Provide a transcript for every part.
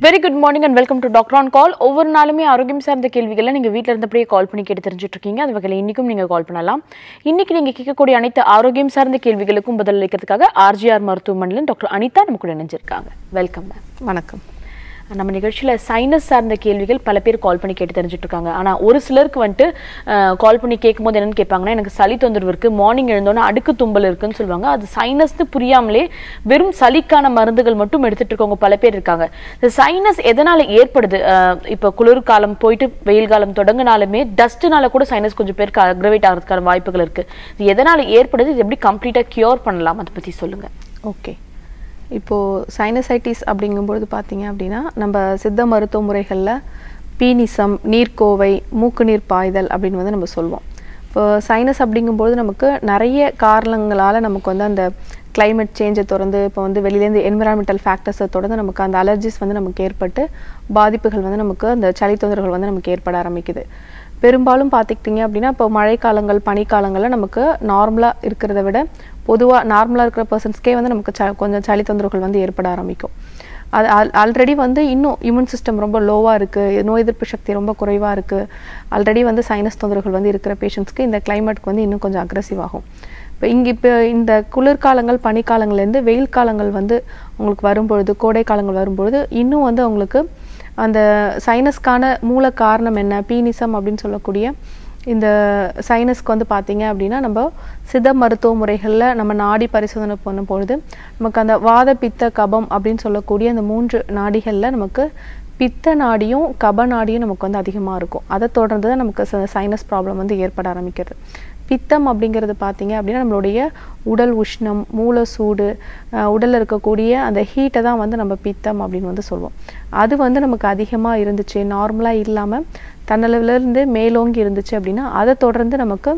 Very good morning and welcome to doctor on call ஒவ்வொரு நாளுமே ஆரோக்கியம் சார்ந்த கேள்விகளை நீங்கள் வீட்டில் இருந்தபடியே கால் பண்ணி கேட்டு தெரிஞ்சுட்டு இருக்கீங்க அது வகையில் இன்றைக்கும் நீங்கள் கால் பண்ணலாம் இன்னைக்கு நீங்கள் கேட்கக்கூடிய அனைத்து ஆரோக்கியம் சார்ந்த கேள்விகளுக்கும் பதில் அளிக்கிறதுக்காக ஆர்ஜிஆர் மருத்துவமனையில் டாக்டர் அனிதா நம்ம கூட இணைஞ்சிருக்காங்க வெல்கம் மேம் வணக்கம் நம்ம நிகழ்ச்சியில் சைனஸ் சார்ந்த கேள்விகள் பல பேர் கால் பண்ணி கேட்டு தெரிஞ்சுட்டு இருக்காங்க ஆனால் ஒரு சிலருக்கு வந்துட்டு கால் பண்ணி கேட்கும்போது என்னன்னு கேட்பாங்கன்னா எனக்கு சளி தொந்தரவு இருக்கு மார்னிங் எழுந்தோன்னே அடுக்கு தும்பல் இருக்குன்னு சொல்லுவாங்க அது சைனஸ்னு புரியாமலே வெறும் சளிக்கான மருந்துகள் மட்டும் எடுத்துட்டு இருக்கவங்க பல பேர் இருக்காங்க இந்த சைனஸ் எதனால ஏற்படுது அஹ், இப்போ குளிர்காலம் போயிட்டு வெயில் காலம் தொடங்கினாலுமே டஸ்ட்னால கூட சைனஸ் கொஞ்சம் பேருக்கு அக்ரவேட் ஆகிறதுக்கான வாய்ப்புகள் இருக்கு இது எதனால ஏற்படுது இது எப்படி கம்ப்ளீட்டாக கியூர் பண்ணலாம் அதை பத்தி சொல்லுங்க ஓகே இப்போது சைனசைட்டிஸ் அப்படிங்கும்பொழுது பார்த்தீங்க அப்படின்னா நம்ம சித்த மருத்துவ முறைகளில் பீனிசம் நீர்க்கோவை மூக்கு நீர் பாய்தல் அப்படின்னு வந்து நம்ம சொல்லுவோம் இப்போ சைனஸ் அப்படிங்கும்போது நமக்கு நிறைய காரணங்களால் நமக்கு வந்து அந்த climate சேஞ்சை தொடர்ந்து இப்போ வந்து வெளியிலேருந்து என்விரான்மெண்டல் ஃபேக்டர்ஸை தொடர்ந்து நமக்கு அந்த அலர்ஜிஸ் வந்து நமக்கு ஏற்பட்டு பாதிப்புகள் வந்து நமக்கு அந்த சளி தொந்தரவுகள் வந்து நமக்கு ஏற்பட ஆரம்பிக்குது பெரும்பாலும் பார்த்துக்கிட்டிங்க அப்படின்னா இப்போ மழைக்காலங்கள் பனிக்காலங்களில் நமக்கு நார்மலாக இருக்கிறத விட பொதுவாக நார்மலாக இருக்கிற பர்சன்ஸ்க்கே வந்து நமக்கு ச கொஞ்சம் சளி தொந்தரவுகள் வந்து ஏற்பட ஆரம்பிக்கும் அது ஆல்ரெடி வந்து இன்னும் இம்யூன் சிஸ்டம் ரொம்ப லோவாக இருக்குது நோய் எதிர்ப்பு சக்தி ரொம்ப குறைவாக இருக்குது ஆல்ரெடி வந்து சைனஸ் தொந்தரவுகள் வந்து இருக்கிற பேஷண்ட்ஸ்க்கு இந்த கிளைமேட்க்கு வந்து இன்னும் கொஞ்சம் அக்ரெசிவ் ஆகும் இப்போ இங்கே இப்போ இந்த குளிர்காலங்கள் பனிக்காலங்கள்லேருந்து வெயில் காலங்கள் வந்து உங்களுக்கு வரும்பொழுது கோடை காலங்கள் வரும்பொழுது இன்னும் வந்து அவங்களுக்கு அந்த சைனஸ்க்கான மூல காரணம் என்ன பீனிசம் அப்படின்னு சொல்லக்கூடிய இந்த சைனஸ்க்கு வந்து பார்த்தீங்க அப்படின்னா நம்ம சித்த மருத்துவ முறைகளில் நம்ம நாடி பரிசோதனை பண்ணும் பொழுது நமக்கு அந்த வாத பித்த கபம் அப்படின்னு சொல்லக்கூடிய அந்த மூன்று நாடிகளில் நமக்கு பித்த நாடியும் கப நாடியும் நமக்கு வந்து அதிகமாக இருக்கும் அதை தொடர்ந்து தான் நமக்கு சைனஸ் ப்ராப்ளம் வந்து ஏற்பட ஆரம்பிக்கிறது பித்தம் அப்படிங்கிறது பார்த்தீங்க அப்படின்னா நம்மளுடைய உடல் உஷ்ணம் மூல சூடு அஹ் உடல்ல இருக்கக்கூடிய அந்த ஹீட்டை தான் வந்து நம்ம பித்தம் அப்படின்னு வந்து சொல்லுவோம் அது வந்து நமக்கு அதிகமாக இருந்துச்சு நார்மலாக இல்லாமல் தன்னளவுலேருந்து மேலோங்கி இருந்துச்சு அப்படின்னா அதை தொடர்ந்து நமக்கு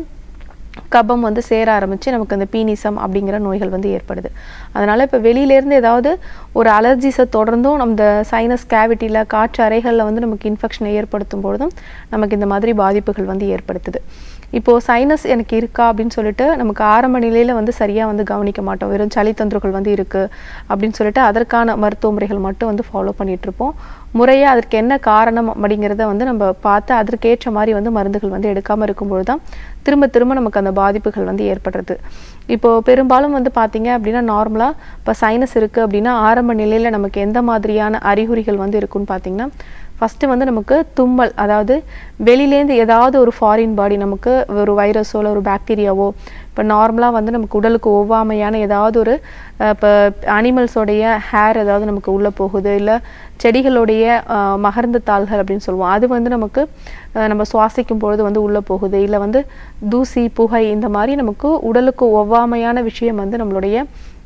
கபம் வந்து சேர ஆரம்பிச்சு நமக்கு அந்த பீனிசம் அப்படிங்கிற நோய்கள் வந்து ஏற்படுது அதனால இப்போ வெளியிலேருந்து ஏதாவது ஒரு அலர்ஜிஸை தொடர்ந்தும் நம்ம இந்த சைனஸ் கேவிட்டியில் காற்று அறைகளில் வந்து நமக்கு இன்ஃபெக்ஷனை ஏற்படுத்தும் பொழுதும் நமக்கு இந்த மாதிரி பாதிப்புகள் வந்து ஏற்படுத்துது இப்போது சைனஸ் எனக்கு இருக்கா அப்படின்னு சொல்லிட்டு நமக்கு ஆரம்ப நிலையில் வந்து சரியாக வந்து கவனிக்க மாட்டோம் வெறும் சளி தொந்தரவுகள் வந்து இருக்குது அப்படின்னு சொல்லிட்டு அதற்கான மருத்துவ முறைகள் மட்டும் வந்து ஃபாலோ பண்ணிட்டு இருப்போம் முறையாக அதற்கு என்ன காரணம் அப்படிங்கிறத வந்து நம்ம பார்த்து அதற்கேற்ற மாதிரி வந்து மருந்துகள் வந்து எடுக்காமல் இருக்கும்பொழுது தான் திரும்ப திரும்ப நமக்கு அந்த பாதிப்புகள் வந்து ஏற்படுறது இப்போது பெரும்பாலும் வந்து பார்த்தீங்க அப்படின்னா நார்மலாக இப்போ சைனஸ் இருக்குது அப்படின்னா ஆரம்ப நிலையில் நமக்கு எந்த மாதிரியான அறிகுறிகள் வந்து இருக்குன்னு பார்த்தீங்கன்னா ஃபஸ்ட்டு வந்து நமக்கு தும்மல் அதாவது வெளியிலேருந்து ஏதாவது ஒரு ஃபாரின் பாடி நமக்கு ஒரு வைரஸோ இல்லை ஒரு பாக்டீரியாவோ இப்போ நார்மலாக வந்து நமக்கு உடலுக்கு ஒவ்வாமையான ஏதாவது ஒரு இப்போ அனிமல்ஸோடைய ஹேர் ஏதாவது நமக்கு உள்ளே போகுது இல்லை செடிகளுடைய அஹ், மகரந்த தாள்கள் அப்படின்னு சொல்லுவோம் அது வந்து நமக்கு அஹ், நம்ம சுவாசிக்கும் பொழுது வந்து உள்ளே போகுது இல்லை வந்து தூசி புகை இந்த மாதிரி நமக்கு உடலுக்கு ஒவ்வாமையான விஷயம் வந்து நம்மளுடைய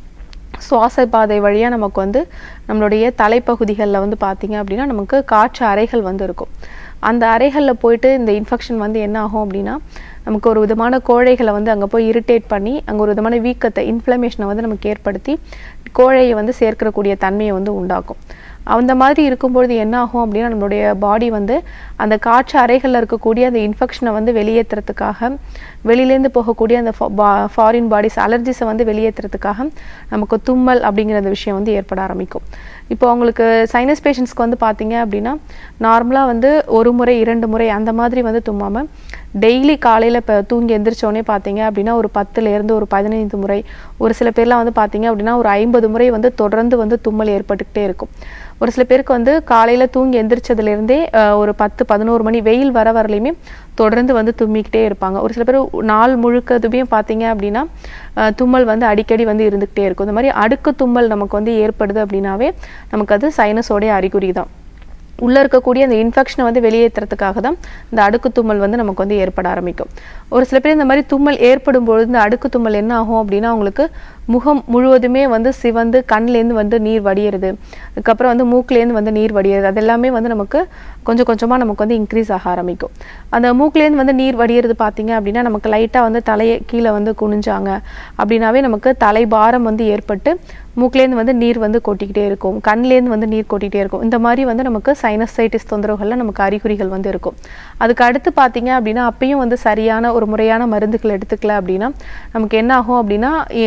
சுவாச பாதை வழியாக நமக்கு வந்து நம்மளுடைய தலைப்பகுதிகளில் வந்து பார்த்தீங்க அப்படின்னா நமக்கு காற்று அறைகள் வந்து இருக்கும் அந்த அறைகளில் போயிட்டு இந்த இன்ஃபெக்ஷன் வந்து என்ன ஆகும் அப்படின்னா நமக்கு ஒரு விதமான கோழைகளை வந்து அங்கே போய் இரிட்டேட் பண்ணி அங்கே ஒரு விதமான வீக்கத்தை இன்ஃப்ளமேஷனை வந்து நமக்கு ஏற்படுத்தி கோழையை வந்து சேர்க்கக்கூடிய தன்மையை வந்து உண்டாக்கும் அந்த மாதிரி இருக்கும்பொழுது என்ன ஆகும் அப்படின்னா நம்மளுடைய பாடி வந்து அந்த காற்று அறைகளில் இருக்கக்கூடிய அந்த இன்ஃபெக்ஷனை வந்து வெளியேற்றுறதுக்காக வெளியிலேருந்து போகக்கூடிய அந்த ஃபாரின் பாடிஸ் அலர்ஜிஸை வந்து வெளியேற்றுறதுக்காக நமக்கு தும்மல் அப்படிங்கிற அந்த விஷயம் வந்து ஏற்பட ஆரம்பிக்கும் இப்போ அவங்களுக்கு சைனஸ் பேஷண்ட்ஸ்க்கு வந்து பார்த்தீங்க அப்படின்னா நார்மலாக வந்து ஒரு முறை இரண்டு முறை அந்த மாதிரி வந்து தும்மாமல் டெய்லி காலையில் இப்போ தூங்கி எந்திரிச்சோடனே பார்த்தீங்க அப்படின்னா ஒரு பத்துலேருந்து ஒரு பதினைந்து முறை ஒரு சில பேர்லாம் வந்து பார்த்தீங்க அப்படின்னா ஒரு ஐம்பது முறை வந்து தொடர்ந்து வந்து தும்மல் ஏற்பட்டுக்கிட்டே இருக்கும் ஒரு சில பேருக்கு வந்து காலையில் தூங்கி எந்திரிச்சதுலேருந்தே அஹ், ஒரு பத்து பதினோரு மணி வெயில் வர வரலையுமே தொடர்ந்து வந்து தும்மிக்கிட்டே இருப்பாங்க ஒரு சில பேர் நாள் முழுக்கதுமே பார்த்தீங்க அப்படின்னா அஹ், தும்மல் வந்து அடிக்கடி வந்து இருந்துக்கிட்டே இருக்கும் இந்த மாதிரி அடுக்கு தும்மல் நமக்கு வந்து ஏற்படுது அப்படின்னாவே நமக்கு அது சைனஸோடைய அறிகுறி தான் உள்ளே இருக்கக்கூடிய அந்த இன்ஃபெக்ஷனை வந்து வெளியேற்றுறதுக்காக தான் இந்த அடுக்கு தும்மல் வந்து நமக்கு வந்து ஏற்பட ஆரம்பிக்கும் ஒரு சில பேர் இந்த மாதிரி தும்மல் ஏற்படும் பொழுது இந்த அடுக்கு தும்மல் என்ன ஆகும் அப்படின்னா அவங்களுக்கு முகம் முழுவதுமே வந்து சிவந்து கண்லேருந்து வந்து நீர் வடியிறது அதுக்கப்புறம் வந்து மூக்குலேருந்து வந்து நீர் வடியிறது அது எல்லாமே வந்து நமக்கு கொஞ்சம் கொஞ்சமாக நமக்கு வந்து இன்க்ரீஸ் ஆக ஆரம்பிக்கும் அந்த மூக்குலேருந்து வந்து நீர் வடியிறது பார்த்தீங்க அப்படின்னா நமக்கு லைட்டாக வந்து தலையை கீழே வந்து குனிஞ்சாங்க அப்படின்னாவே நமக்கு தலை பாரம் வந்து ஏற்பட்டு மூக்குலேருந்து வந்து நீர் வந்து கொட்டிக்கிட்டே இருக்கும் கண்லேருந்து வந்து நீர் கொட்டிகிட்டே இருக்கும் இந்த மாதிரி வந்து நமக்கு சைனசைட்டிஸ் தொந்தரவுகளில் நமக்கு அறிகுறிகள் வந்து இருக்கும் அதுக்கு அடுத்து பார்த்தீங்க அப்படின்னா அப்பயும் வந்து சரியான ஒரு முறையான மருந்துகள் எடுத்துக்கல அப்படின்னா நமக்கு என்ன ஆகும் அப்படின்னா எ- உள்ள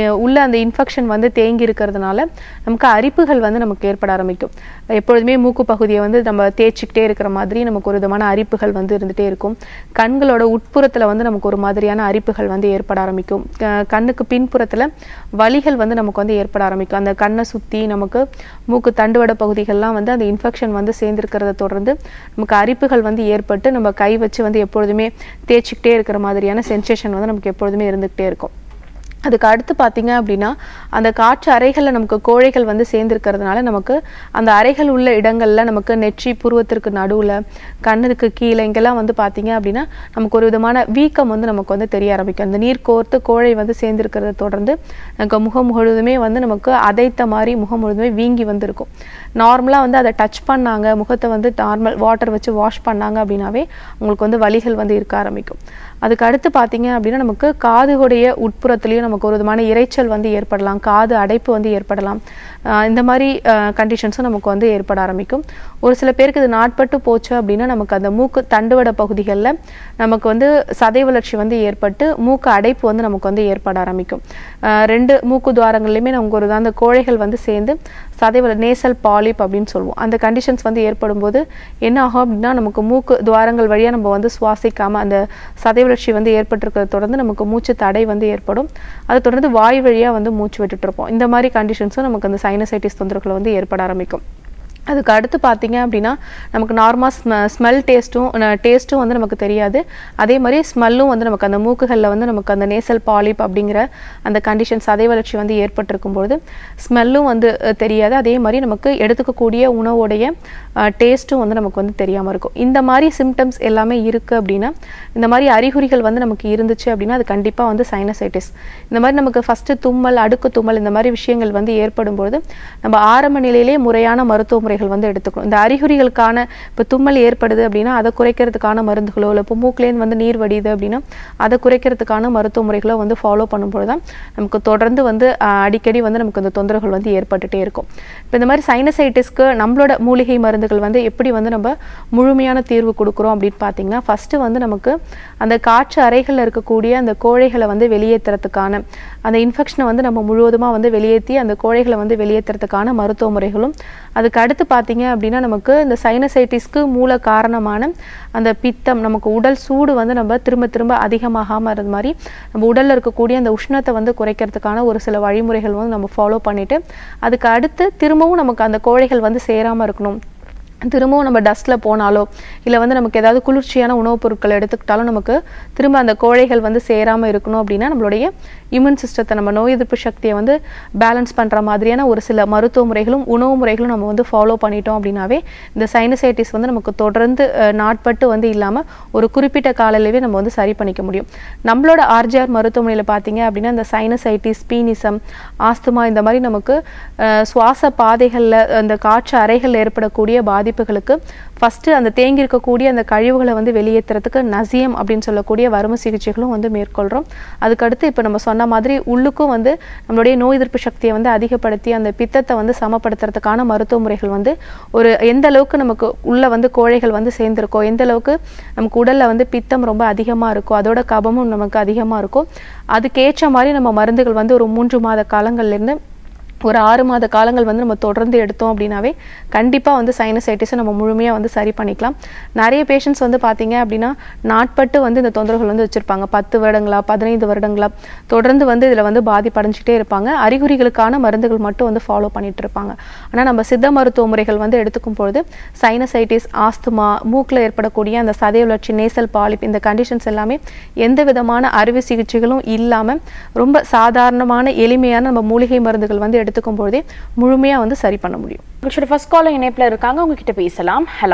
அந்த இன்ஃபெக்ஷன் வந்து தேங்கி இருக்கிறதுனால நமக்கு அரிப்புகள் வந்து நமக்கு ஏற்பட ஆரம்பிக்கும் எப்பொழுதுமே மூக்கு பகுதியை வந்து நம்ம தேய்ச்சிக்கிட்டே இருக்கிற மாதிரி நமக்கு ஒரு விதமான அரிப்புகள் வந்து இருந்துகிட்டே இருக்கும் கண்களோட உட்புறத்தில் வந்து நமக்கு ஒரு மாதிரியான அரிப்புகள் வந்து ஏற்பட ஆரம்பிக்கும் க- கண்ணுக்கு பின்புறத்தில் வலிகள் வந்து நமக்கு வந்து ஏற்பட ஆரம்பிக்கும் அந்த கண்ணை சுற்றி நமக்கு மூக்கு தண்டுவட பகுதிகள்லாம் வந்து அந்த இன்ஃபெக்ஷன் வந்து சேர்ந்திருக்கிறத தொடர்ந்து நமக்கு அரிப்புகள் வந்து ஏற்பட்டு நம்ம கை வச்சு வந்து எப்பொழுதுமே தேய்ச்சிக்கிட்டே இருக்கிற மாதிரியான சென்சேஷன் வந்து நமக்கு எப்பொழுதுமே இருந்துக்கிட்டே இருக்கும் அதுக்கு அடுத்து பார்த்தீங்க அப்படின்னா அந்த காற்று அறைகளில் நமக்கு கோழைகள் வந்து சேர்ந்திருக்கிறதுனால நமக்கு அந்த அறைகள் உள்ள இடங்கள்ல நமக்கு நெற்றி புருவத்திற்கு நடுவில் கண்ணுக்கு கீழே இங்கெல்லாம் வந்து பார்த்தீங்க அப்படின்னா நமக்கு ஒரு விதமான வீக்கம் வந்து நமக்கு வந்து தெரிய ஆரம்பிக்கும் அந்த நீர் கோர்த்து கோழை வந்து சேர்ந்திருக்கிறத தொடர்ந்து நமக்கு முகம் முழுவதுமே வந்து நமக்கு அதைத்த மாதிரி முகம் முழுவதுமே வீங்கி வந்திருக்கும் நார்மலாக வந்து அதை டச் பண்ணாங்க முகத்தை வந்து நார்மல் வாட்டர் வச்சு வாஷ் பண்ணாங்க அப்படின்னாவே உங்களுக்கு வந்து வலிகள் வந்து இருக்க ஆரம்பிக்கும் அதுக்கு அடுத்து பார்த்தீங்க அப்படின்னா நமக்கு காதுடைய உட்புறத்துலேயும் நமக்கு ஒரு விதமான இரைச்சல் வந்து ஏற்படலாம் காது அடைப்பு வந்து ஏற்படலாம் ஆஹ் இந்த மாதிரி கண்டிஷன்ஸும் நமக்கு வந்து ஏற்பட ஆரம்பிக்கும் ஒரு சில பேருக்கு இது நாட்பட்டு போச்சு அப்படின்னா நமக்கு அந்த மூக்கு தண்டுவட பகுதிகளில் நமக்கு வந்து சதை வளர்ச்சி வந்து ஏற்பட்டு மூக்கு அடைப்பு வந்து நமக்கு வந்து ஏற்பட ஆரம்பிக்கும் ஆஹ் ரெண்டு மூக்கு துவாரங்கள்லையுமே நமக்கு ஒரு அந்த கோழைகள் வந்து சேர்ந்து சதை வள நேசல் பாலிப் அப்படின்னு சொல்லுவோம் அந்த கண்டிஷன்ஸ் வந்து ஏற்படும் போது என்ன ஆகும் அப்படின்னா நமக்கு மூக்கு துவாரங்கள் வழியாக நம்ம வந்து சுவாசிக்காம அந்த சதை வளர்ச்சி வந்து ஏற்பட்டிருக்கிறத தொடர்ந்து நமக்கு மூச்சு தடை வந்து ஏற்படும் அதை தொடர்ந்து வாய் வழியாக வந்து மூச்சு விட்டுட்டு இருப்போம் இந்த மாதிரி கண்டிஷன்ஸும் நமக்கு அந்த சைனசைட்டிஸ் தொந்தரவுகள் வந்து ஏற்பட ஆரம்பிக்கும் அதுக்கு அடுத்து பார்த்தீங்க அப்படின்னா நமக்கு நார்மல் ஸ்மெ ஸ்மெல் டேஸ்ட்டும் டேஸ்ட்டும் வந்து நமக்கு தெரியாது அதே மாதிரி ஸ்மெல்லும் வந்து நமக்கு அந்த மூக்குகளில் வந்து நமக்கு அந்த நேசல் பாலிப் அப்படிங்கிற அந்த கண்டிஷன் சதை வளர்ச்சி வந்து ஏற்பட்டிருக்கும் பொழுது ஸ்மெல்லும் வந்து அஹ், தெரியாது அதே மாதிரி நமக்கு எடுத்துக்கக்கூடிய உணவுடைய டேஸ்ட்டும் வந்து நமக்கு வந்து தெரியாமல் இருக்கும் இந்த மாதிரி சிம்டம்ஸ் எல்லாமே இருக்குது அப்படின்னா இந்த மாதிரி அறிகுறிகள் வந்து நமக்கு இருந்துச்சு அப்படின்னா அது கண்டிப்பாக வந்து சைனசைட்டிஸ் இந்த மாதிரி நமக்கு ஃபஸ்ட்டு தும்மல் அடுக்கு தும்மல் இந்த மாதிரி விஷயங்கள் வந்து ஏற்படும் பொழுது நம்ம ஆரம்ப நிலையிலே முறையான மருத்துவ முறைகள் வந்து எடுத்துக்கணும் இந்த அறிகுறிகளுக்கான இப்போ தும்மல் ஏற்படுது அப்படின்னா அதை குறைக்கிறதுக்கான மருந்துகளோ இல்லை இப்போ மூக்குலேருந்து வந்து நீர் வடியுது அப்படின்னா அதை குறைக்கிறதுக்கான மருத்துவ முறைகளோ வந்து ஃபாலோ பண்ணும்போது தான் நமக்கு தொடர்ந்து வந்து ஆஹ், அடிக்கடி வந்து நமக்கு இந்த தொந்தரவுகள் வந்து ஏற்பட்டுட்டே இருக்கும் இப்போ இந்த மாதிரி சைனசைட்டிஸ்க்கு நம்மளோட மூலிகை மருந்துகள் வந்து எப்படி வந்து நம்ம முழுமையான தீர்வு கொடுக்குறோம் அப்படின்னு பார்த்தீங்கன்னா ஃபஸ்ட்டு வந்து நமக்கு அந்த காற்று அறைகளில் இருக்கக்கூடிய அந்த கோழைகளை வந்து வெளியேற்றுறதுக்கான அந்த இன்ஃபெக்ஷனை வந்து நம்ம முழுவதுமாக வந்து வெளியேற்றி அந்த கோழைகளை வந்து வெளியேற்றுறதுக்கான மருத்துவ முறைகளும் அதுக்கு அடுத்து பார்த்தீங்க அப்படின்னா நமக்கு இந்த சைனசைட்டிஸ்க்கு மூல காரணமான அந்த பித்தம் நமக்கு உடல் சூடு வந்து நம்ம திரும்ப திரும்ப அதிகமாகாமல் இருந்த மாதிரி நம்ம உடலில் இருக்கக்கூடிய அந்த உஷ்ணத்தை வந்து குறைக்கிறதுக்கான ஒரு சில வழிமுறைகள் வந்து நம்ம ஃபாலோ பண்ணிட்டு அதுக்கு அடுத்து திரும்பவும் நமக்கு அந்த கோழைகள் வந்து சேராமல் இருக்கணும் திரும்பவும் நம்ம டஸ்ட்டில் போனாலோ இல்லை வந்து நமக்கு ஏதாவது குளிர்ச்சியான உணவுப் பொருட்கள் எடுத்துக்கிட்டாலும் நமக்கு திரும்ப அந்த கோழைகள் வந்து சேராமல் இருக்கணும் அப்படின்னா நம்மளுடைய இம்யூன் சிஸ்டத்தை நம்ம நோய் எதிர்ப்பு சக்தியை வந்து பேலன்ஸ் பண்ணுற மாதிரியான ஒரு சில மருத்துவ முறைகளும் உணவு முறைகளும் நம்ம வந்து ஃபாலோ பண்ணிட்டோம் அப்படின்னாவே இந்த சைனசைட்டிஸ் வந்து நமக்கு தொடர்ந்து அஹ், நாட்பட்டு வந்து இல்லாமல் ஒரு குறிப்பிட்ட காலையிலவே நம்ம வந்து சரி பண்ணிக்க முடியும் நம்மளோட ஆர்ஜிஆர் மருத்துவமனையில் பார்த்தீங்க அப்படின்னா இந்த சைனசைட்டிஸ் பீனிசம் ஆஸ்துமா இந்த மாதிரி நமக்கு அஹ், சுவாச பாதைகளில் அந்த காற்று அறைகளில் ஏற்படக்கூடிய பாதிப்புகளுக்கு ஃபஸ்ட்டு அந்த தேங்கி இருக்கக்கூடிய அந்த கழிவுகளை வந்து வெளியேற்றுறதுக்கு நசியம் அப்படின்னு சொல்லக்கூடிய வரும சிகிச்சைகளும் வந்து மேற்கொள்கிறோம் அதுக்கடுத்து இப்போ நம்ம சொன்ன மாதிரி உள்ளுக்கும் வந்து நம்மளுடைய நோய் எதிர்ப்பு சக்தியை வந்து அதிகப்படுத்தி அந்த பித்தத்தை வந்து சமப்படுத்துறதுக்கான மருத்துவ முறைகள் வந்து ஒரு எந்த அளவுக்கு நமக்கு உள்ள வந்து கோழைகள் வந்து சேர்ந்திருக்கோ எந்த அளவுக்கு நமக்கு உடல்ல வந்து பித்தம் ரொம்ப அதிகமாக இருக்கோ அதோட கபமும் நமக்கு அதிகமாக இருக்கும் அதுக்கேற்ற மாதிரி நம்ம மருந்துகள் வந்து ஒரு மூன்று மாத காலங்கள்லேருந்து ஒரு ஆறு மாத காலங்கள் வந்து நம்ம தொடர்ந்து எடுத்தோம் அப்படின்னாவே கண்டிப்பாக வந்து சைனசைட்டிஸை நம்ம முழுமையாக வந்து சரி பண்ணிக்கலாம் நிறைய பேஷண்ட்ஸ் வந்து பார்த்தீங்க அப்படின்னா நாட்பட்டு வந்து இந்த தொந்தரவுகள் வந்து வச்சுருப்பாங்க பத்து வருடங்களா பதினைந்து வருடங்களா தொடர்ந்து வந்து இதில் வந்து பாதிப்படைஞ்சிட்டே இருப்பாங்க அறிகுறிகளுக்கான மருந்துகள் மட்டும் வந்து ஃபாலோ பண்ணிட்டு இருப்பாங்க ஆனால் நம்ம சித்த மருத்துவ முறைகள் வந்து எடுத்துக்கும் பொழுது சைனசைட்டிஸ் ஆஸ்துமா மூக்கில் ஏற்படக்கூடிய அந்த சதை வளர்ச்சி நேசல் பாலிப் இந்த கண்டிஷன்ஸ் எல்லாமே எந்த விதமான அறுவை சிகிச்சைகளும் இல்லாமல் ரொம்ப சாதாரணமான எளிமையான நம்ம மூலிகை மருந்துகள் வந்து எடுத்துக்கும் பொழுதே முழுமையாக வந்து சரி பண்ண முடியும் உங்களோட ஃபர்ஸ்ட் காலர் இணைப்புல இருக்காங்க உங்ககிட்ட பேசலாம் ஹலோ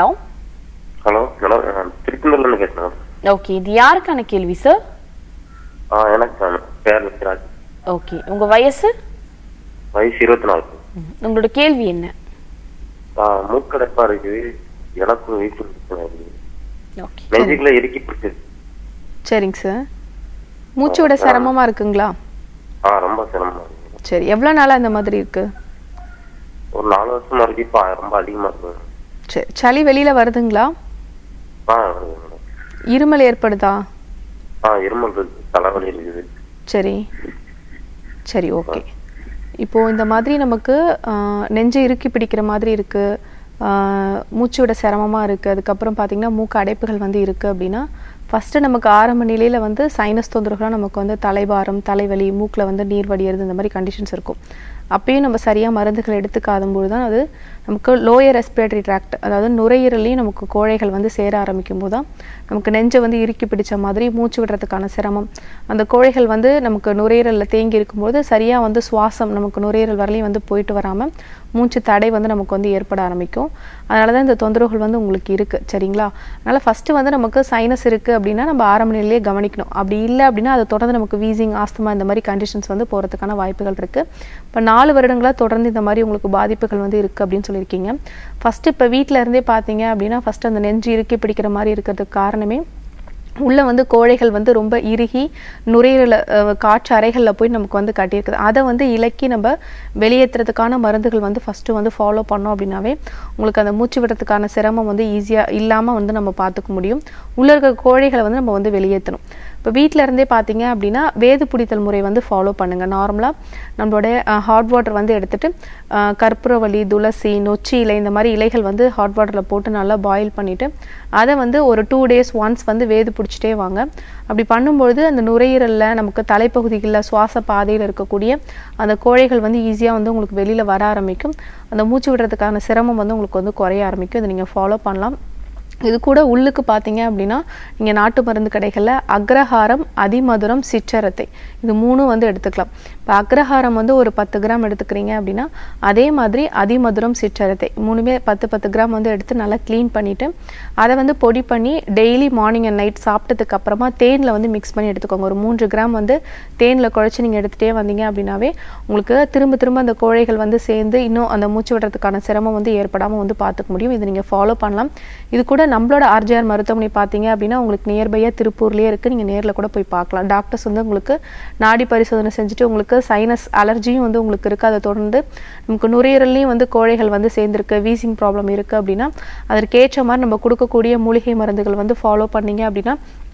ஹலோ மேடம் நான் திருச்செந்தூர்லேருந்து பேசுகிறேன் ஓகே இது யாருக்கான கேள்வி சார் ஆ எனக்கு தான் பேர் விக்ராஜ் ஓகே உங்க வயசு வயசு இருபத்தி நாலு ம், உங்களோட கேள்வி என்ன ஆ மூக்கடைப்பா இருக்குது எனக்கும் வீட்டில் இருக்குது ஓகே நெஞ்சுக்குள்ள இறுக்கி பிடிச்சது சரிங்க சார் மூச்சு விட சிரமமா இருக்குங்களா ஆ ரொம்ப சிரமமா இருக்கு சரி எவ்வளோ நாளாக இந்த மாதிரி இருக்கு ஒரு நாலு வருஷமா இருக்கு இப்போ ரொம்ப அதிகமா இருக்கு சரி சளி வெளியில வருதுங்களா ஆ வருது மேடம் இருமல் ஏற்படுதா ஆ இருமல் இருக்கு தலைவலி இருக்குது சரி சரி ஓகே இப்போது இந்த மாதிரி நமக்கு ஆஹ், நெஞ்சு இறுக்கி பிடிக்கிற மாதிரி இருக்குது மூச்சு விட சிரமமாக இருக்குது அதுக்கப்புறம் பார்த்திங்கன்னா மூக்கு அடைப்புகள் வந்து இருக்குது அப்படின்னா ஃபஸ்ட்டு நமக்கு ஆரம்ப நிலையில் வந்து சைனஸ் தொந்தரவுகளாக நமக்கு வந்து தலைபாரம் தலைவலி மூக்கில் வந்து நீர் வடியறது இந்த மாதிரி கண்டிஷன்ஸ் இருக்கும் அப்பயும் நம்ம சரியாக மருந்துகள் எடுத்துக்காதும்போது தான் அது நமக்கு லோயர் ரெஸ்பிரேட்டரி ட்ராக்ட் அதாவது நுரையீரலையும் நமக்கு கோழைகள் வந்து சேர ஆரம்பிக்கும் போது தான் நமக்கு நெஞ்சை வந்து இறுக்கி பிடிச்ச மாதிரி மூச்சு விடுறதுக்கான சிரமம் அந்த கோழைகள் வந்து நமக்கு நுரையீரலில் தேங்கி இருக்கும்போது சரியாக வந்து சுவாசம் நமக்கு நுரையீரல் வரலையும் வந்து போயிட்டு வராமல் மூச்சு தடை வந்து நமக்கு வந்து ஏற்பட ஆரம்பிக்கும் அதனால தான் இந்த தொந்தரவுகள் வந்து உங்களுக்கு இருக்குது சரிங்களா அதனால் ஃபஸ்ட்டு வந்து நமக்கு சைனஸ் இருக்குது அப்படின்னா நம்ம ஆரம்ப நிலையிலே கவனிக்கணும் அப்படி இல்லை அப்படின்னா அதை தொடர்ந்து நமக்கு வீசிங் ஆஸ்துமா இந்த மாதிரி கண்டிஷன்ஸ் வந்து போகிறதுக்கான வாய்ப்புகள் இருக்குது இப்போ நாலு வருடங்களாக தொடர்ந்து இந்த மாதிரி உங்களுக்கு பாதிப்புகள் வந்து இருக்குது அப்படின்னு சொல்லியிருக்கீங்க ஃபஸ்ட்டு இப்போ வீட்டில் இருந்தே பார்த்தீங்க அப்படின்னா ஃபஸ்ட்டு அந்த நெஞ்சு இறுக்கி பிடிக்கிற மாதிரி இருக்கிறதுக்கு காரணமே உள்ள வந்து கோழைகள் வந்து ரொம்ப இறுகி நுரையீரல அஹ், காற்று அறைகளில் போய் நமக்கு வந்து கட்டியிருக்குது அதை வந்து இலக்கி நம்ம வெளியேற்றுறதுக்கான மருந்துகள் வந்து ஃபஸ்ட்டு வந்து ஃபாலோ பண்ணோம் அப்படின்னாவே உங்களுக்கு அந்த மூச்சு விடுறதுக்கான சிரமம் வந்து ஈஸியாக இல்லாமல் வந்து நம்ம பார்த்துக்க முடியும் உள்ள இருக்க கோழைகளை வந்து நம்ம வந்து வெளியேற்றணும் இப்போ வீட்டில் இருந்தே பார்த்தீங்க அப்படின்னா வேது பிடித்தல் முறை வந்து ஃபாலோ பண்ணுங்கள் நார்மலாக நம்மளுடைய ஹாட் வாட்டர் வந்து எடுத்துட்டு அஹ், கற்பூரவள்ளி துளசி நொச்சி இலை இந்த மாதிரி இலைகள் வந்து ஹாட் வாட்டரில் போட்டு நல்லா பாயில் பண்ணிவிட்டு அதை வந்து ஒரு டூ டேஸ் ஒன்ஸ் வந்து வேது பிடிச்சிட்டே வாங்க அப்படி பண்ணும்பொழுது அந்த நுரையீரலில் நமக்கு தலைப்பகுதிகளில் சுவாச பாதையில் இருக்கக்கூடிய அந்த கோழைகள் வந்து ஈஸியாக வந்து உங்களுக்கு வெளியில் வர ஆரம்பிக்கும் அந்த மூச்சு விடுறதுக்கான சிரமம் வந்து உங்களுக்கு வந்து குறைய ஆரம்பிக்கும் இதை நீங்கள் ஃபாலோ பண்ணலாம் இது கூட உள்ளுக்கு பார்த்தீங்க அப்படின்னா நீங்கள் நாட்டு மருந்து கடைகளில் அக்ரஹாரம் அதிமதுரம் சிற்றரத்தை இது மூணும் வந்து எடுத்துக்கலாம் இப்போ அக்ரஹாரம் வந்து ஒரு பத்து கிராம் எடுத்துக்கிறீங்க அப்படின்னா அதே மாதிரி அதிமதுரம் சிற்றரத்தை மூணுமே பத்து பத்து கிராம் வந்து எடுத்து நல்லா க்ளீன் பண்ணிவிட்டு அதை வந்து பொடி பண்ணி டெய்லி மார்னிங் அண்ட் நைட் சாப்பிட்டதுக்கு அப்புறமா தேனில் வந்து மிக்ஸ் பண்ணி எடுத்துக்கோங்க ஒரு மூன்று கிராம் வந்து தேனில் குழச்சி நீங்கள் எடுத்துகிட்டே வந்தீங்க அப்படின்னாவே உங்களுக்கு திரும்ப திரும்ப அந்த கோழைகள் வந்து சேர்ந்து இன்னும் அந்த மூச்சு விடுறதுக்கான சிரமம் வந்து ஏற்படாமல் வந்து பார்த்துக்க முடியும் இதை நீங்கள் ஃபாலோ பண்ணலாம் இது கூட நம்மளோட ஆர்ஜிஆர் மருத்துவமனை பார்த்தீங்க அப்படின்னா உங்களுக்கு நியர்பையாக திருப்பூர்லேயே இருக்குது நீங்கள் நேரில் கூட போய் பார்க்கலாம் டாக்டர்ஸ் வந்து உங்களுக்கு நாடி பரிசோதனை செஞ்சுட்டு உங்களுக்கு சைனஸ் அலர்ஜியும் வந்து உங்களுக்கு இருக்குது அதை தொடர்ந்து நமக்கு நுரையீரல்லையும் வந்து கோழைகள் வந்து சேர்ந்துருக்கு வீசிங் ப்ராப்ளம் இருக்குது அப்படின்னா அதற்கேற்ற மாதிரி நம்ம கொடுக்கக்கூடிய மூலிகை மருந்துகள் வந்து ஃபாலோ பண்ணீங்க அப்படின்னா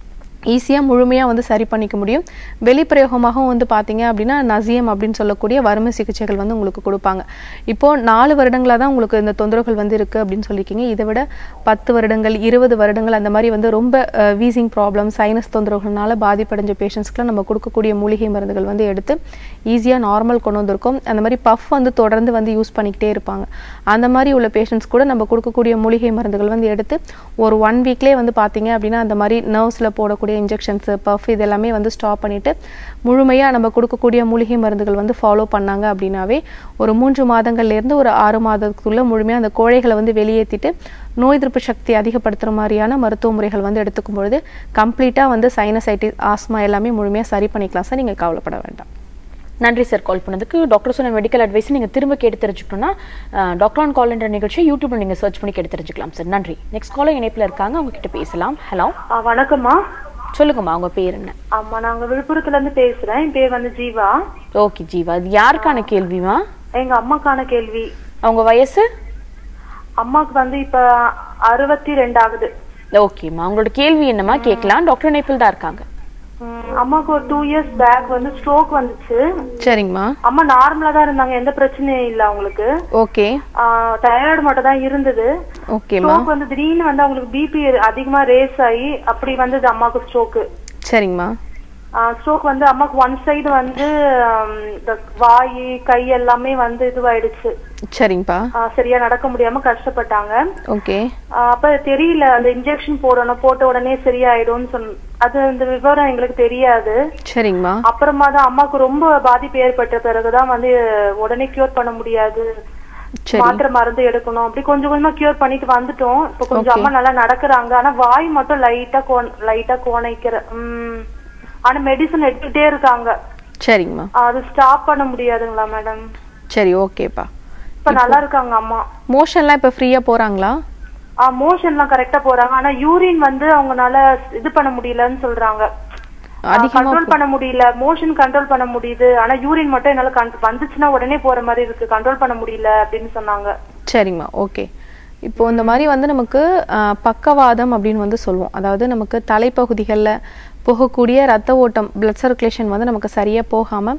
ஈஸியாக முழுமையாக வந்து சரி பண்ணிக்க முடியும் வெளிப்பிரயோகமாகவும் வந்து பார்த்தீங்க அப்படின்னா நசியம் அப்படின்னு சொல்லக்கூடிய வறுமை சிகிச்சைகள் வந்து உங்களுக்கு கொடுப்பாங்க இப்போது நாலு வருடங்களாக தான் உங்களுக்கு இந்த தொந்தரவுகள் வந்து இருக்குது அப்படின்னு சொல்லியிருக்கீங்க இதை விட பத்து வருடங்கள் இருபது வருடங்கள் அந்த மாதிரி வந்து ரொம்ப வீசிங் ப்ராப்ளம் சைனஸ் தொந்தரவுகள்னால பாதிப்படைஞ்ச பேஷண்ட்ஸ்க்குலாம் நம்ம கொடுக்கக்கூடிய மூலிகை மருந்துகள் வந்து எடுத்து ஈஸியாக நார்மல் கொண்டு வந்திருக்கோம் அந்த மாதிரி பஃப் வந்து தொடர்ந்து வந்து யூஸ் பண்ணிக்கிட்டே இருப்பாங்க அந்த மாதிரி உள்ள பேஷண்ட்ஸ் கூட நம்ம கொடுக்கக்கூடிய மூலிகை மருந்துகள் வந்து எடுத்து ஒரு ஒன் வீக்லேயே வந்து பார்த்தீங்க அப்படின்னா அந்த மாதிரி நர்வ்ஸில் போடக்கூடிய இன்ஜெக்ஷன்ஸு பஃப் இது எல்லாமே வந்து ஸ்டாப் பண்ணிவிட்டு முழுமையாக நம்ம கொடுக்கக்கூடிய மூலிகை மருந்துகள் வந்து ஃபாலோ பண்ணாங்க அப்படின்னாவே ஒரு மூன்று மாதங்கள்லேருந்து ஒரு ஆறு மாதத்துக்குள்ளே முழுமையாக அந்த கோழைகளை வந்து வெளியேற்றிட்டு நோய் எதிர்ப்பு சக்தி அதிகப்படுத்துகிற மாதிரியான மருத்துவ முறைகள் வந்து எடுத்துக்கும் பொழுது கம்ப்ளீட்டாக வந்து சைனசைட்டிஸ் ஆஸ்மா எல்லாமே முழுமையாக சரி பண்ணிக்கலாம் சார் நீங்கள் கவலைப்பட வேண்டாம் நன்றி சார் கால் பண்ணதுக்கு டாக்டர் சொன்ன மெடிக்கல் அட்வைஸ் நீங்க திரும்ப கேட்டு தெரிஞ்சுக்கணும்னா டாக்டர் ஆன் கால் என்ற நிகழ்ச்சியை யூடியூப்ல நீங்க சர்ச் பண்ணி கேட்டு தெரிஞ்சுக்கலாம் சார் நன்றி நெக்ஸ்ட் காலர் இணைப்புல இருக்காங்க அவங்க கிட்ட பேசலாம் ஹலோ ஆ, வணக்கம்மா சொல்லுங்கம்மா உங்க பேர் என்ன ஆமா நாங்க விழுப்புரத்துல இருந்து பேசுறேன் என் பேர் வந்து ஜீவா ஓகே ஜீவா இது யாருக்கான கேள்விமா எங்க அம்மாக்கான கேள்வி அவங்க வயசு அம்மாக்கு வந்து இப்ப அறுபத்தி ரெண்டு ஆகுது ஓகேம்மா உங்களோட கேள்வி என்னம்மா கேட்கலாம் டாக்டர் இணைப்பில் தான் இருக்காங்க ம், அம்மாக்கு ஒரு டூ இயர்ஸ் பேக் வந்து ஸ்ட்ரோக் வந்துச்சு சரிங்கம்மா அம்மா நார்மலா தான் இருந்தாங்க எந்த பிரச்சனையும் இல்ல அவங்களுக்கு ஓகே டயர்டு மட்டும் தான் இருந்தது ஓகேம்மா ஸ்ட்ரோக் வந்து திடீர்னு வந்து அவங்களுக்கு பிபி அதிகமா ரேஸ் ஆகி அப்படி வந்தது அம்மாக்கு ஸ்ட்ரோக்கு சரிங்கம்மா ஸ்ட்ரோக் வந்து அம்மாக்கு ஒன் சைடு வந்து ஆம், இந்த வாய் கை எல்லாமே வந்து இதுவாயிடுச்சு சரிங்கப்பா ஆ, சரியா நடக்க முடியாம கஷ்டப்பட்டாங்க ஓகே ஆ, அப்ப தெரியல அந்த இன்ஜெக்ஷன் போடணும் போட்ட உடனே சரியாயிடும்னு சொன்ன அது அந்த விவரம் எங்களுக்கு தெரியாது சரிங்கம்மா அப்புறமா தான் அம்மாக்கு ரொம்ப பாதிப்பு ஏற்பட்ட பிறகுதான் வந்து உடனே கியூர் பண்ண உம் சரி மாத்திரை மருந்து எடுக்கணும் அப்படி கொஞ்சம் கொஞ்சமா கியூர் பண்ணிட்டு வந்துட்டோம் இப்ப கொஞ்சம் Okay. அம்மா நல்லா நடக்குறாங்க ஆனா வாய் மட்டும் லைட்டா கோன் லைட்டா கோணைக்கிற உம் ஆனா மெடிசன் எடுத்துட்டே இருக்காங்க சரிங்கம்மா அது ஸ்டாப் பண்ண முடியாதுங்களா மேடம் சரி ஓகேப்பா இப்ப நல்லா இருக்காங்க அம்மா மோஷன்லாம் இப்போ ஃப்ரீயாக போகிறாங்களா மோஷன்லாம் கரெக்டா போறாங்க ஆனா யூரின் வந்து அவங்கனால இது பண்ண முடியலன்னு சொல்றாங்க அதிகமாக கண்ட்ரோல் பண்ண முடியல மோஷன் கண்ட்ரோல் பண்ண முடியுது ஆனா யூரின் மட்டும் என்னால con- வந்துச்சுன்னா உடனே போற மாதிரி இருக்கு கண்ட்ரோல் பண்ண முடியல அப்படின்னு சொன்னாங்க சரிங்கம்மா ஓகே இப்போ இந்த மாதிரி வந்து நமக்கு ஆ, பக்கவாதம் அப்படின்னு வந்து சொல்லுவோம் அதாவது நமக்கு தலைப்பகுதிகளில் போகக்கூடிய ரத்த ஓட்டம் blood சர்க்குலேஷன் வந்து நமக்கு சரியாக போகாமல்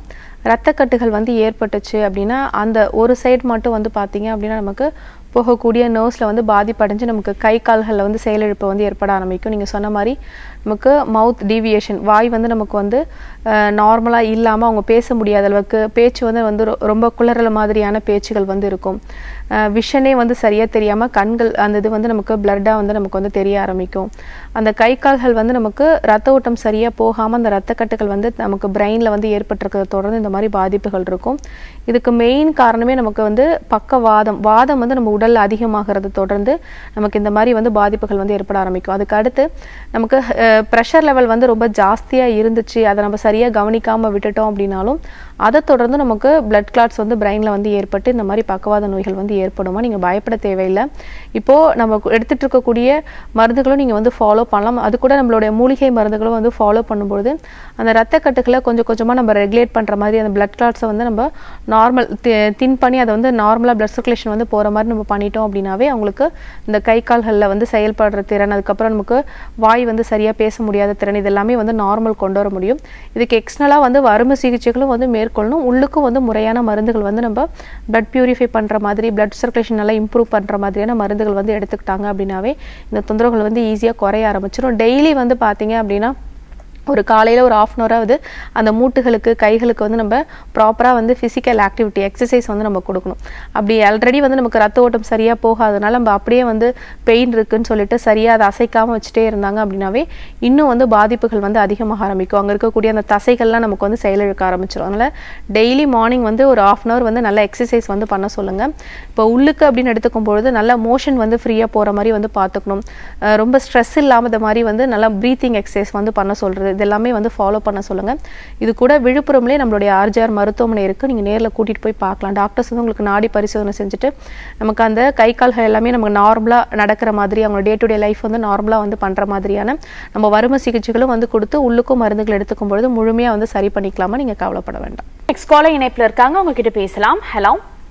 ரத்தக்கட்டுகள் வந்து ஏற்பட்டுச்சு அப்படின்னா அந்த ஒரு சைடு மட்டும் வந்து பார்த்தீங்க அப்படின்னா நமக்கு போகக்கூடிய நர்வ்ஸில் வந்து பாதிப்படைஞ்சு நமக்கு கை கால்களில் வந்து செயலிழப்பு வந்து ஏற்பட ஆரம்பிக்கும் நீங்கள் சொன்ன மாதிரி நமக்கு மவுத் டீவியேஷன் வாய் வந்து நமக்கு வந்து நார்மலாக இல்லாமல் அவங்க பேச முடியாத அளவுக்கு பேச்சு வந்து வந்து ரொ- ரொம்ப குளறல் மாதிரியான பேச்சுகள் வந்து இருக்கும் விஷனே வந்து சரியாக தெரியாமல் கண்கள் அந்த இது வந்து நமக்கு பிளட்டாக வந்து நமக்கு வந்து தெரிய ஆரம்பிக்கும் அந்த கை கால்கள் வந்து நமக்கு ரத்த ஓட்டம் சரியாக போகாமல் அந்த ரத்தக்கட்டுகள் வந்து நமக்கு பிரெயினில் வந்து ஏற்பட்டிருக்கிறத தொடர்ந்து இந்த மாதிரி பாதிப்புகள் இருக்கும் இதுக்கு மெயின் காரணமே நமக்கு வந்து பக்கவாதம் வாதம் வந்து நம்ம உடல்ல அதிகமாகிறது தொடர்ந்து நமக்கு இந்த மாதிரி வந்து பாதிப்புகள் வந்து ஏற்பட ஆரம்பிக்கும் அதுக்கு அடுத்து நமக்கு ப்ரெஷர் லெவல் வந்து ரொம்ப ஜாஸ்தியாக இருந்துச்சு அதை நம்ம சரியாக கவனிக்காமல் விட்டுட்டோம் அப்படின்னாலும் அதை தொடர்ந்து நமக்கு பிளட் கிளாட்ஸ் வந்து பிரெயினில் வந்து ஏற்பட்டு இந்த மாதிரி பக்கவாத நோய்கள் வந்து ஏற்படுமா நீங்கள் பயப்பட தேவையில்லை இப்போது நம்ம கு- எடுத்துட்டு இருக்கக்கூடிய மருந்துகளும் நீங்கள் வந்து ஃபாலோ பண்ணலாம் அது கூட நம்மளுடைய மூலிகை மருந்துகளும் வந்து ஃபாலோ பண்ணும்பொழுது அந்த ரத்தக்கட்டுகளை கொஞ்சம் கொஞ்சமாக நம்ம ரெகுலேட் பண்ணுற மாதிரி அந்த பிளட் கிளாட்ஸை வந்து நம்ம நார்மல் தின் பண்ணி அதை வந்து நார்மலாக பிளட் சர்க்குலேஷன் வந்து போகிற மாதிரி நம்ம பண்ணிட்டோம் அப்படின்னாவே அவங்களுக்கு இந்த கை கால்களில் வந்து செயல்படுற திறன் அதுக்கப்புறம் நமக்கு வாய் வந்து சரியாக பேச முடியாத திறன் இது எல்லாமே வந்து நார்மல் கொண்டு வர முடியும் இதுக்கு எக்ஸ்டர்னலாக வந்து வறுமை சிகிச்சைகளும் வந்து மேற்கொள்ளணும் உள்ளுக்கும் வந்து முறையான மருந்துகள் வந்து நம்ம பிளட் பியூரிஃபை பண்ணுற மாதிரி பிளட் சர்க்குலேஷன் நல்லா இம்ப்ரூவ் பண்ணுற மாதிரியான மருந்துகள் வந்து எடுத்துக்கிட்டாங்க அப்படின்னாவே இந்த தொந்தரவுகள் வந்து ஈஸியாக குறைய ஆரம்பிச்சிடும் டெய்லி வந்து பார்த்தீங்க அப்படின்னா ஒரு காலையில் ஒரு ஆஃப் அன் ஹவராவது அந்த மூட்டுகளுக்கு கைகளுக்கு வந்து நம்ம ப்ராப்பராக வந்து ஃபிசிக்கல் ஆக்டிவிட்டி எக்ஸசைஸ் வந்து நம்ம கொடுக்கணும் அப்படி ஆல்ரெடி வந்து நமக்கு ரத்த ஓட்டம் சரியாக போகாதனால நம்ம அப்படியே வந்து பெயின் இருக்குன்னு சொல்லிட்டு சரியாக அதை அசைக்காமல் வச்சுட்டே இருந்தாங்க அப்படின்னாவே இன்னும் வந்து பாதிப்புகள் வந்து அதிகமாக ஆரம்பிக்கும் அங்கே இருக்கக்கூடிய அந்த தசைகள்லாம் நமக்கு வந்து செயலிழக்க ஆரம்பிச்சிடும் அதனால் டெய்லி மார்னிங் வந்து ஒரு ஆஃப் அன் ஹவர் வந்து நல்ல எக்ஸசைஸ் வந்து பண்ண சொல்லுங்கள் இப்போ உள்ளுக்கு அப்படின்னு எடுத்துக்கும் பொழுது நல்ல மோஷன் வந்து ஃப்ரீயாக போகிற மாதிரி வந்து பார்த்துக்கணும் அஹ் ரொம்ப ஸ்ட்ரெஸ் இல்லாமல் இந்த மாதிரி வந்து நல்லா ப்ரீத்திங் எக்ஸசைஸ் வந்து பண்ண சொல்கிறது இது எல்லாமே வந்து ஃபாலோ பண்ண சொல்லுங்கள் இது கூட விழுப்புரம்லேயே நம்மளுடைய ஆர்ஜிஆர் மருத்துவமனை இருக்குது நீங்கள் நேரில் கூட்டிகிட்டு போய் பார்க்கலாம் டாக்டர்ஸ் வந்து உங்களுக்கு நாடி பரிசோதனை செஞ்சுட்டு நமக்கு அந்த கை கால்கள் எல்லாமே நமக்கு நார்மலாக நடக்கிற மாதிரி அவங்க டே டு டே லைஃப் வந்து நார்மலாக வந்து பண்ணுற மாதிரியான நம்ம வறுமை சிகிச்சைகளும் வந்து கொடுத்து உள்ளுக்கும் மருந்துகள் எடுத்துக்கும் பொழுது முழுமையாக வந்து சரி பண்ணிக்கலாமா நீங்கள் கவலைப்பட வேண்டாம் நெக்ஸ்ட் காலர் இணைப்புல இருக்காங்க அவங்க கிட்ட பேசலாம் ஹலோ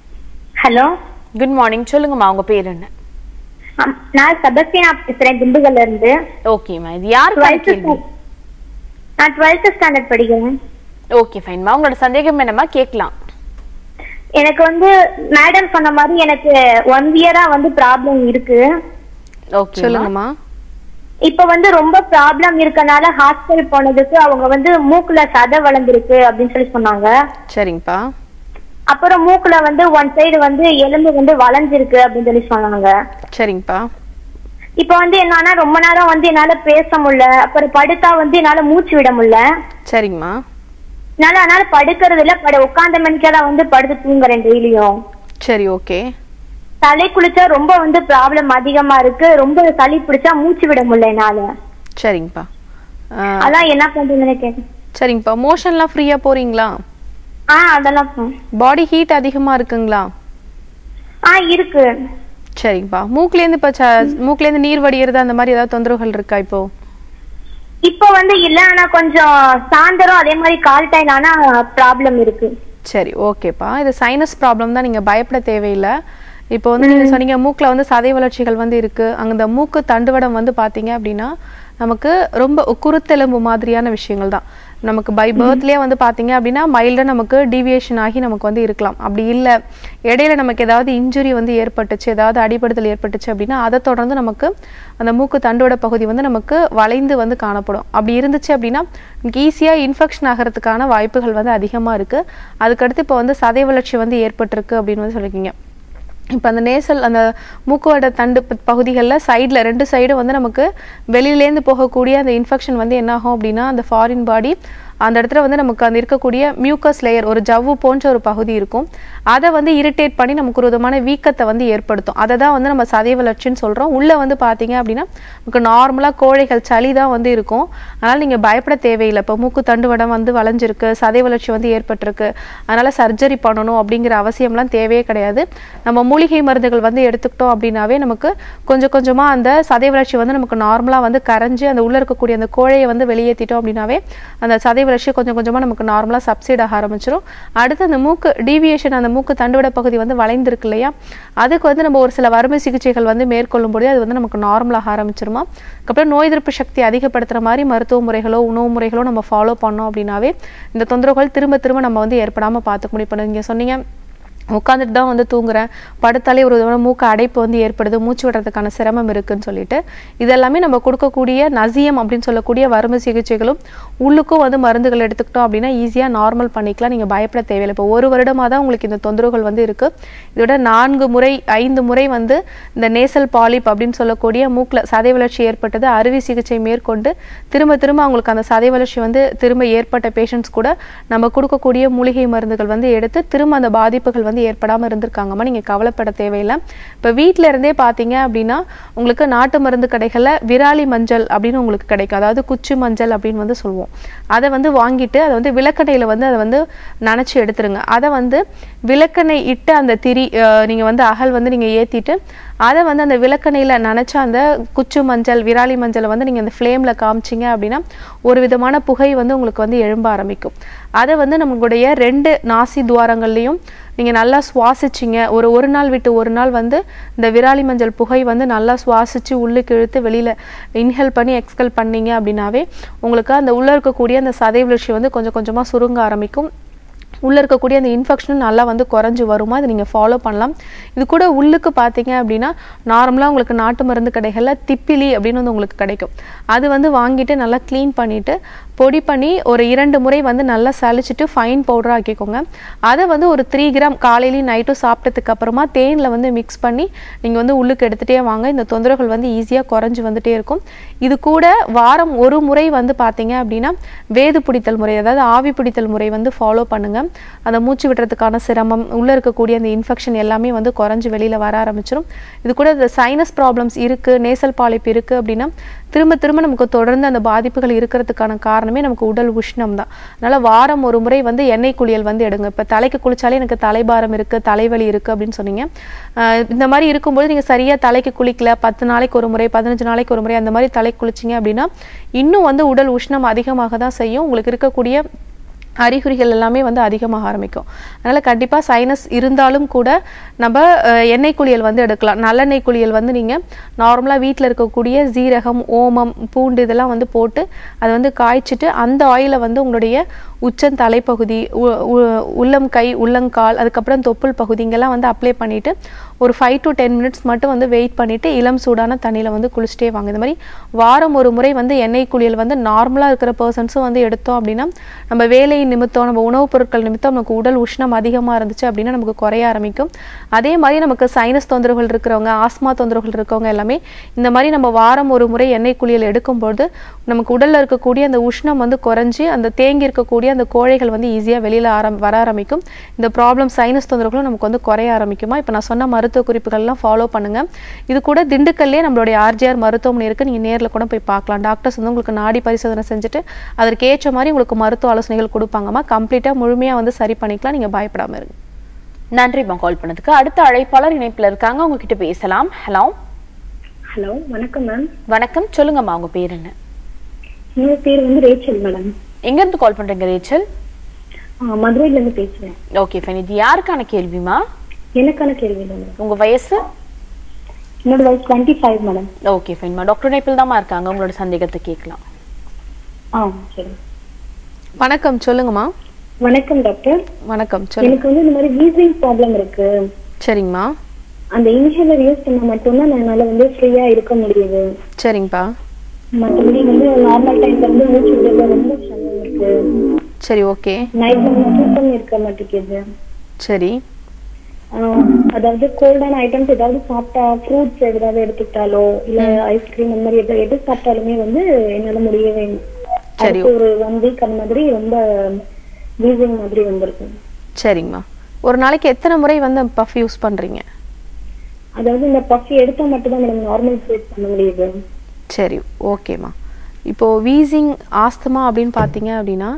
ஹலோ குட் மார்னிங் சொல்லுங்கம்மா உங்க பேர் என்ன அம், நான் செபஸ்டினா பேசுறேன் திண்டுக்கல்ல இருந்து ஓகேம்மா இது யாருக்கான டுவெல்த் கேள்வி நான் டுவெல்த் ஸ்டாண்டர்ட் படிக்கிறேன் ஓகே ஃபைன்மா உங்களோட சந்தேகம் என்னம்மா கேட்கலாம் எனக்கு வந்து மேடம் சொன்ன மாதிரி எனக்கு ஒன் இயரா வந்து ப்ராப்ளம் இருக்கு ஓகே சொல்லுங்கம்மா இப்ப வந்து ரொம்ப ப்ராப்ளம் இருக்கனால ஹாஸ்பிட்டல் போனதுக்கு அவங்க வந்து மூக்குல சதை வளர்ந்துருக்கு அப்படின்னு சொல்லி சொன்னாங்க சரிங்கப்பா அப்புறம் மூக்குல வந்து ஒன் சைடு வந்து எலும்பு வந்து வளைஞ்சிருக்கு அப்படின்னு சொல்லி சொன்னாங்க சரிங்கப்பா இப்ப வந்து என்னன்னா ரொம்ப நேரம் வந்து என்னால பேச முடியல அப்புறம் படுத்தா வந்து என்னால மூச்சு விட முடியல சரிங்கம்மா என்னால அதனால படுக்கிறது இல்ல பட உட்கார்ந்த மணிக்கெல்லாம் வந்து படுத்து தூங்குறேன் டெய்லியும் சரி ஓகே தலை குளிச்சா ரொம்ப வந்து ப்ராப்ளம் அதிகமா இருக்கு ரொம்ப சளி பிடிச்சா மூச்சு விட முடியல என்னால சரிங்கப்பா ஆ, அதான் என்ன பண்றதுன்னு கேட்டேன் சரிங்கப்பா மோஷன்லாம் ஃப்ரீயாக போகிறீங்களா ஆ அதெல்லாம் போ- பாடி ஹீட் அதிகமாக இருக்குங்களா ஆ இருக்கு சரிங்கப்பா மூக்குலேருந்து இப்போ ச மூக்குலேருந்து நீர் வடிகிறது அந்த மாதிரி ஏதாவது தொந்தரவுகள் இருக்கா இப்போ இப்ப வந்து இல்ல ஆனா கொஞ்சம் சாயந்தரம் அதே மாதிரி கால் டைம் ஆனா ப்ராப்ளம் இருக்கு சரி ஓகேப்பா இது சைனஸ் ப்ராப்ளம் தான் நீங்கள் பயப்பட தேவையில்லை இப்போ வந்து நீங்கள் சொன்னீங்க மூக்கில் வந்து சதை வளர்ச்சிகள் வந்து இருக்குது அங்கே இந்த மூக்கு தண்டுவடம் வந்து பார்த்தீங்க அப்படின்னா நமக்கு ரொம்ப குருத்தெலும்பு மாதிரியான விஷயங்கள் தான் நமக்கு பை பர்த்லேயே வந்து பார்த்தீங்க அப்படின்னா மைல்டாக நமக்கு டீவியேஷன் ஆகி நமக்கு வந்து இருக்கலாம் அப்படி இல்லை இடையில நமக்கு ஏதாவது இன்ஜுரி வந்து ஏற்பட்டுச்சு ஏதாவது அடிபடுதல் ஏற்பட்டுச்சு அப்படின்னா அதை தொடர்ந்து நமக்கு அந்த மூக்கு தண்டோட பகுதி வந்து நமக்கு வளைந்து வந்து காணப்படும் அப்படி இருந்துச்சு அப்படின்னா நமக்கு ஈஸியாக இன்ஃபெக்ஷன் ஆகிறதுக்கான வாய்ப்புகள் வந்து அதிகமாக இருக்குது அதுக்கடுத்து இப்போ வந்து சதை வளர்ச்சி வந்து ஏற்பட்டிருக்கு அப்படின்னு வந்து சொல்லியிருக்கீங்க இப்போ அந்த நேசல் அந்த மூக்குவட தண்டு பகுதிகளில் சைடில் ரெண்டு சைடும் வந்து நமக்கு வெளியிலேருந்து போகக்கூடிய அந்த இன்ஃபெக்ஷன் வந்து என்ன ஆகும் அப்படின்னா அந்த ஃபாரின் பாடி அந்த இடத்துல வந்து நமக்கு அந்த இருக்கக்கூடிய மியூக்கஸ் லேயர் ஒரு ஜவ்வு போன்ற ஒரு பகுதி இருக்கும் அதை வந்து இரிட்டேட் பண்ணி நமக்கு ஒரு விதமான வீக்கத்தை வந்து ஏற்படுத்தும் அதை தான் வந்து நம்ம சதை வளர்ச்சின்னு சொல்கிறோம் உள்ளே வந்து பார்த்தீங்க அப்படின்னா நமக்கு நார்மலாக கோழைகள் சளி தான் வந்து இருக்கும் அதனால் நீங்கள் பயப்பட தேவையில்லை இப்போ மூக்கு தண்டுவடம் வந்து வளைஞ்சிருக்கு சதை வளர்ச்சி வந்து ஏற்பட்டிருக்கு அதனால் சர்ஜரி பண்ணணும் அப்படிங்கிற அவசியம்லாம் தேவையே கிடையாது நம்ம மூலிகை மருந்துகள் வந்து எடுத்துக்கிட்டோம் அப்படின்னாவே நமக்கு கொஞ்சம் கொஞ்சமாக அந்த சதை வளர்ச்சி வந்து நமக்கு நார்மலாக வந்து கரைஞ்சு அந்த உள்ளே இருக்கக்கூடிய அந்த கோழையை வந்து வெளியேற்றிட்டோம் அப்படின்னாவே அந்த சதை சதை வளர்ச்சி கொஞ்சம் கொஞ்சமாக நமக்கு நார்மலாக சப்சைட் ஆக ஆரம்பிச்சிடும் அடுத்து அந்த மூக்கு டீவியேஷன் அந்த மூக்கு தண்டுவட பகுதி வந்து வளைந்திருக்கு இல்லையா அதுக்கு வந்து நம்ம ஒரு சில வறுமை சிகிச்சைகள் வந்து மேற்கொள்ளும் பொழுது அது வந்து நமக்கு நார்மலாக ஆரம்பிச்சிருமா அதுக்கப்புறம் நோய் எதிர்ப்பு சக்தி அதிகப்படுத்துகிற மாதிரி மருத்துவ முறைகளோ உணவு முறைகளோ நம்ம ஃபாலோ பண்ணோம் அப்படின்னாவே இந்த தொந்தரவுகள் திரும்ப திரும்ப நம்ம வந்து ஏற்படாமல் பார்த்துக்க முடியும் இப்போ நீங்கள் சொன்னீங்க உட்காந்துட்டு தான் வந்து தூங்குறேன் படுத்தாலே ஒரு விதமான மூக்கு அடைப்பு வந்து ஏற்படுது மூச்சு விடுறதுக்கான சிரமம் இருக்குன்னு சொல்லிட்டு இதெல்லாமே நம்ம கொடுக்கக்கூடிய நசியம் அப்படின்னு சொல்லக்கூடிய வறுமை சிகிச்சைகளும் உள்ளுக்கும் வந்து மருந்துகள் எடுத்துக்கிட்டோம் அப்படின்னா ஈஸியாக நார்மல் பண்ணிக்கலாம் நீங்கள் பயப்பட தேவையில்லை இப்போ ஒரு வருடமாக தான் உங்களுக்கு இந்த தொந்தரவுகள் வந்து இருக்கு இதோட நான்கு முறை ஐந்து முறை வந்து இந்த நேசல் பாலிப் அப்படின்னு சொல்லக்கூடிய மூக்கில் சதை வளர்ச்சி ஏற்பட்டது அறுவை சிகிச்சை மேற்கொண்டு திரும்ப திரும்ப அவங்களுக்கு அந்த சதை வளர்ச்சி வந்து திரும்ப ஏற்பட்ட பேஷண்ட்ஸ் கூட நம்ம கொடுக்கக்கூடிய மூலிகை மருந்துகள் வந்து எடுத்து திரும்ப அந்த பாதிப்புகள் வந்து ஏற்படாமல் இருந்திருக்காங்கம்மா நீங்கள் கவலைப்பட தேவையில்லை இப்போ வீட்டில இருந்தே பார்த்தீங்க அப்படின்னா உங்களுக்கு நாட்டு மருந்து கடைகளில் விராலி மஞ்சள் அப்படின்னு உங்களுக்கு கிடைக்கும் அதாவது குச்சி மஞ்சள் அப்படின்னு வந்து சொல்லுவோம் அதை வந்து வாங்கிட்டு அதை வந்து விளக்கெண்ணெயில் வந்து அதை வந்து நனைச்சி எடுத்துருங்க அதை வந்து விளக்கெண்ணெய் இட்டு அந்த திரி அஹ், நீங்க வந்து அகல் வந்து நீங்க ஏத்திட்டு அதை வந்து அந்த விளக்கெண்ணெயில் நனைச்ச அந்த குச்சு மஞ்சள் விராலி மஞ்சளை வந்து நீங்கள் அந்த ஃப்ளேமில் காமிச்சிங்க அப்படின்னா ஒரு விதமான புகை வந்து உங்களுக்கு வந்து எழும்ப ஆரம்பிக்கும் அதை வந்து நம்மளுடைய ரெண்டு நாசி துவாரங்கள்லையும் நீங்கள் நல்லா சுவாசிச்சிங்க ஒரு ஒரு நாள் விட்டு ஒரு நாள் வந்து இந்த விராலி மஞ்சள் புகை வந்து நல்லா சுவாசிச்சு உள்ளுக்கு இழுத்து வெளியில் இன்ஹேல் பண்ணி எக்ஸ்கல் பண்ணீங்க அப்படின்னாவே உங்களுக்கு அந்த உள்ளே இருக்கக்கூடிய அந்த சதை வளர்ச்சி வந்து கொஞ்சம் கொஞ்சமாக சுருங்க ஆரம்பிக்கும் உள்ளே இருக்கக்கூடிய அந்த இன்ஃபெக்ஷனும் நல்லா வந்து குறைஞ்சு வருமா அதை நீங்கள் ஃபாலோ பண்ணலாம் இது கூட உள்ளுக்கு பார்த்தீங்க அப்படின்னா நார்மலாக உங்களுக்கு நாட்டு மருந்து கடைகளில் திப்பிலி அப்படின்னு வந்து உங்களுக்கு கிடைக்கும் அது வந்து வாங்கிட்டு நல்லா க்ளீன் பண்ணிவிட்டு பொடி பண்ணி ஒரு இரண்டு முறை வந்து நல்லா சலிச்சிட்டு ஃபைன் பவுடராக ஆக்கிக்கோங்க அதை வந்து ஒரு த்ரீ கிராம் காலையிலையும் நைட்டும் சாப்பிட்டதுக்கு அப்புறமா தேனில் வந்து மிக்ஸ் பண்ணி நீங்கள் வந்து உள்ளுக்கு எடுத்துகிட்டே வாங்க இந்த தொந்தரவுகள் வந்து ஈஸியாக குறைஞ்சு வந்துட்டே இருக்கும் இது கூட வாரம் ஒரு முறை வந்து பார்த்தீங்க அப்படின்னா வேது பிடித்தல் முறை அதாவது ஆவி பிடித்தல் முறை வந்து ஃபாலோ பண்ணுங்க அந்த மூச்சு விடுறதுக்கான சிரமம் உள்ளே இருக்கக்கூடிய அந்த இன்ஃபெக்ஷன் எல்லாமே வந்து குறைஞ்சு வெளியில் வர ஆரம்பிச்சிடும் இது கூட இந்த சைனஸ் ப்ராப்ளம்ஸ் இருக்குது நேசல் பாலிப்பு இருக்குது அப்படின்னா திரும்ப திரும்ப நமக்கு தொடர்ந்து அந்த பாதிப்புகள் இருக்கிறதுக்கான காரணமே நமக்கு உடல் உஷ்ணம் தான் அதனால வாரம் ஒரு முறை வந்து எண்ணெய் குளியல் வந்து எடுங்க இப்போ தலைக்கு குளிச்சாலே எனக்கு தலைபாரம் இருக்கு தலைவலி இருக்கு அப்படின்னு சொன்னீங்க ஆஹ் இந்த மாதிரி இருக்கும்போது நீங்க சரியா தலைக்கு குளிக்கல பத்து நாளைக்கு ஒரு முறை பதினஞ்சு நாளைக்கு ஒரு முறை அந்த மாதிரி தலைக்கு குளிச்சிங்க அப்படின்னா இன்னும் வந்து உடல் உஷ்ணம் அதிகமாக தான் செய்யும் உங்களுக்கு இருக்கக்கூடிய அறிகுறிகள் எல்லாமே வந்து அதிகமாக ஆரம்பிக்கும் அதனால கண்டிப்பா சைனஸ் இருந்தாலும் கூட நம்ம அஹ், எண்ணெய் குளியல் வந்து எடுக்கலாம் நல்லெண்ணெய் குளியல் வந்து நீங்க நார்மலா வீட்டில் இருக்கக்கூடிய சீரகம் ஓமம் பூண்டு இதெல்லாம் வந்து போட்டு அதை வந்து காய்ச்சிட்டு அந்த ஆயிலை வந்து உங்களுடைய உச்சன் தலைப்பகுதி உ- உ- உள்ளம் கை உள்ளங்கால் அதுக்கப்புறம் தொப்புள் பகுதி இங்கெல்லாம் வந்து அப்ளை பண்ணிட்டு ஒரு ஃபைவ் டு டென் மினிட்ஸ் மட்டும் வந்து வெயிட் பண்ணிட்டு இளம் சூடான தண்ணியில வந்து குளிச்சுட்டே வாங்க இந்த மாதிரி வாரம் ஒரு முறை வந்து எண்ணெய் குளியல் வந்து நார்மலா இருக்கிற பர்சன்ஸும் வந்து எடுத்தோம் அப்படின்னா நம்ம வேலை நிமித்தம் நம்ம உணவுப் பொருட்கள் நிமித்தம் நமக்கு உடல் உஷ்ணம் அதிகமா இருந்துச்சு அப்படின்னா நமக்கு குறைய ஆரம்பிக்கும் அதே மாதிரி நமக்கு சைனஸ் தொந்தரவுகள் இருக்கிறவங்க ஆஸ்மா தொந்தரவுகள் இருக்கவங்க எல்லாமே இந்த மாதிரி நம்ம வாரம் ஒரு முறை எண்ணெய் குளியல் எடுக்கும்போது நமக்கு உடல்ல இருக்கக்கூடிய அந்த உஷ்ணம் வந்து குறைஞ்சு அந்த தேங்கி இருக்கக்கூடிய அந்த கோழைகள் வந்து ஈஸியா வெளியில ஆரம் வர ஆரம்பிக்கும் இந்த ப்ராப்ளம் சைனஸ் தொந்தரவுகளும் நமக்கு வந்து குறைய ஆரம்பிக்குமா இப்போ நான் சொன்ன மருத்துவ குறிப்புகள்லாம் ஃபாலோ பண்ணுங்க இது கூட திண்டுக்கல்லே நம்மளுடைய ஆர்ஜிஆர் மருத்துவமனை இருக்கு நீங்க நேர்ல கூட போய் பார்க்கலாம் டாக்டர்ஸ் வந்து உங்களுக்கு நாடி பரிசோதனை செஞ்சுட்டு அதற்கு ஏற்ற மாதிரி உங்களுக்கு மருத்துவ ஆலோசனைகள் கொடுப்பாங்கம்மா கம்ப்ளீட்டா முழுமையா வந்து சரி பண்ணிக்கலாம் நீங்க பயப்படாம இருங்க நன்றிம்மா கால் பண்ணதுக்கு அடுத்த அழைப்பாளர் இணைப்புல இருக்காங்க உங்ககிட்ட பேசலாம் ஹலோ ஹலோ வணக்கம் மேம் வணக்கம் சொல்லுங்கம்மா உங்க பேர் என்ன என்னோட பேர் வந்து ரேச்சல் மேடம் எங்க இருந்து கால் பண்றீங்க ரேச்சல் மதுரையில இருந்து பேசுறேன் ஓகே ஃபைன் இது யாருக்கான கேள்விமா எனக்கான கேள்வி இல்லை மேடம் உங்க வயசு என்னோட வயசு டுவெண்ட்டி ஃபைவ் மேடம் ஓகே ஃபைன்மா டாக்டர் இணைப்பில் தாம்மா இருக்காங்க உங்களோட சந்தேகத்தை கேட்கலாம் ஆ சரி வணக்கம் சொல்லுங்கம்மா வணக்கம் டாக்டர் வணக்கம் சொல்லுங்க எனக்கு வந்து இந்த மாதிரி வீசிங் ப்ராப்ளம் இருக்கு சரிங்கம்மா அந்த இன்ஹேலர் யூஸ் பண்ணா மட்டும்தான் என்னால வந்து ஃப்ரீயா இருக்க முடியுது சரிங்கப்பா மற்றபடி வந்து நார்மல் டைம்ல இருந்து மூச்சு விடுறது ரொம்ப சிரமம் இருக்கு சரி ஓகே நைட்ல தூக்கம் இருக்க மாட்டேங்குது சரி ஆஹ் அதாவது கோல்டான ஐட்டம்ஸ் ஏதாவது சாப்பிட்டா ஃப்ரூட்ஸ் ஏதாவது எடுத்துக்கிட்டாலோ இல்ல ஐஸ்கிரீம் அந்த மாதிரி எது எது சாப்பிட்டாலுமே வந்து என்னால முடியவே இல்லை. சரி. அடுத்து ஒரு ஒன் வீக் அந்த மாதிரி ரொம்ப வீசிங் மாதிரி வந்திருக்கு சரிங்கம்மா ஒரு நாளைக்கு எத்தனை முறை வந்து பஃப் யூஸ் பண்றீங்க அதாவது இந்த பஃபி எடுத்தா மட்டும் தான் மேடம் நார்மல் ஃபுட் பண்ண முடியுது சரி ஓகேம்மா இப்போது வீசிங் ஆஸ்துமா அப்படின்னு பார்த்தீங்க அப்படின்னா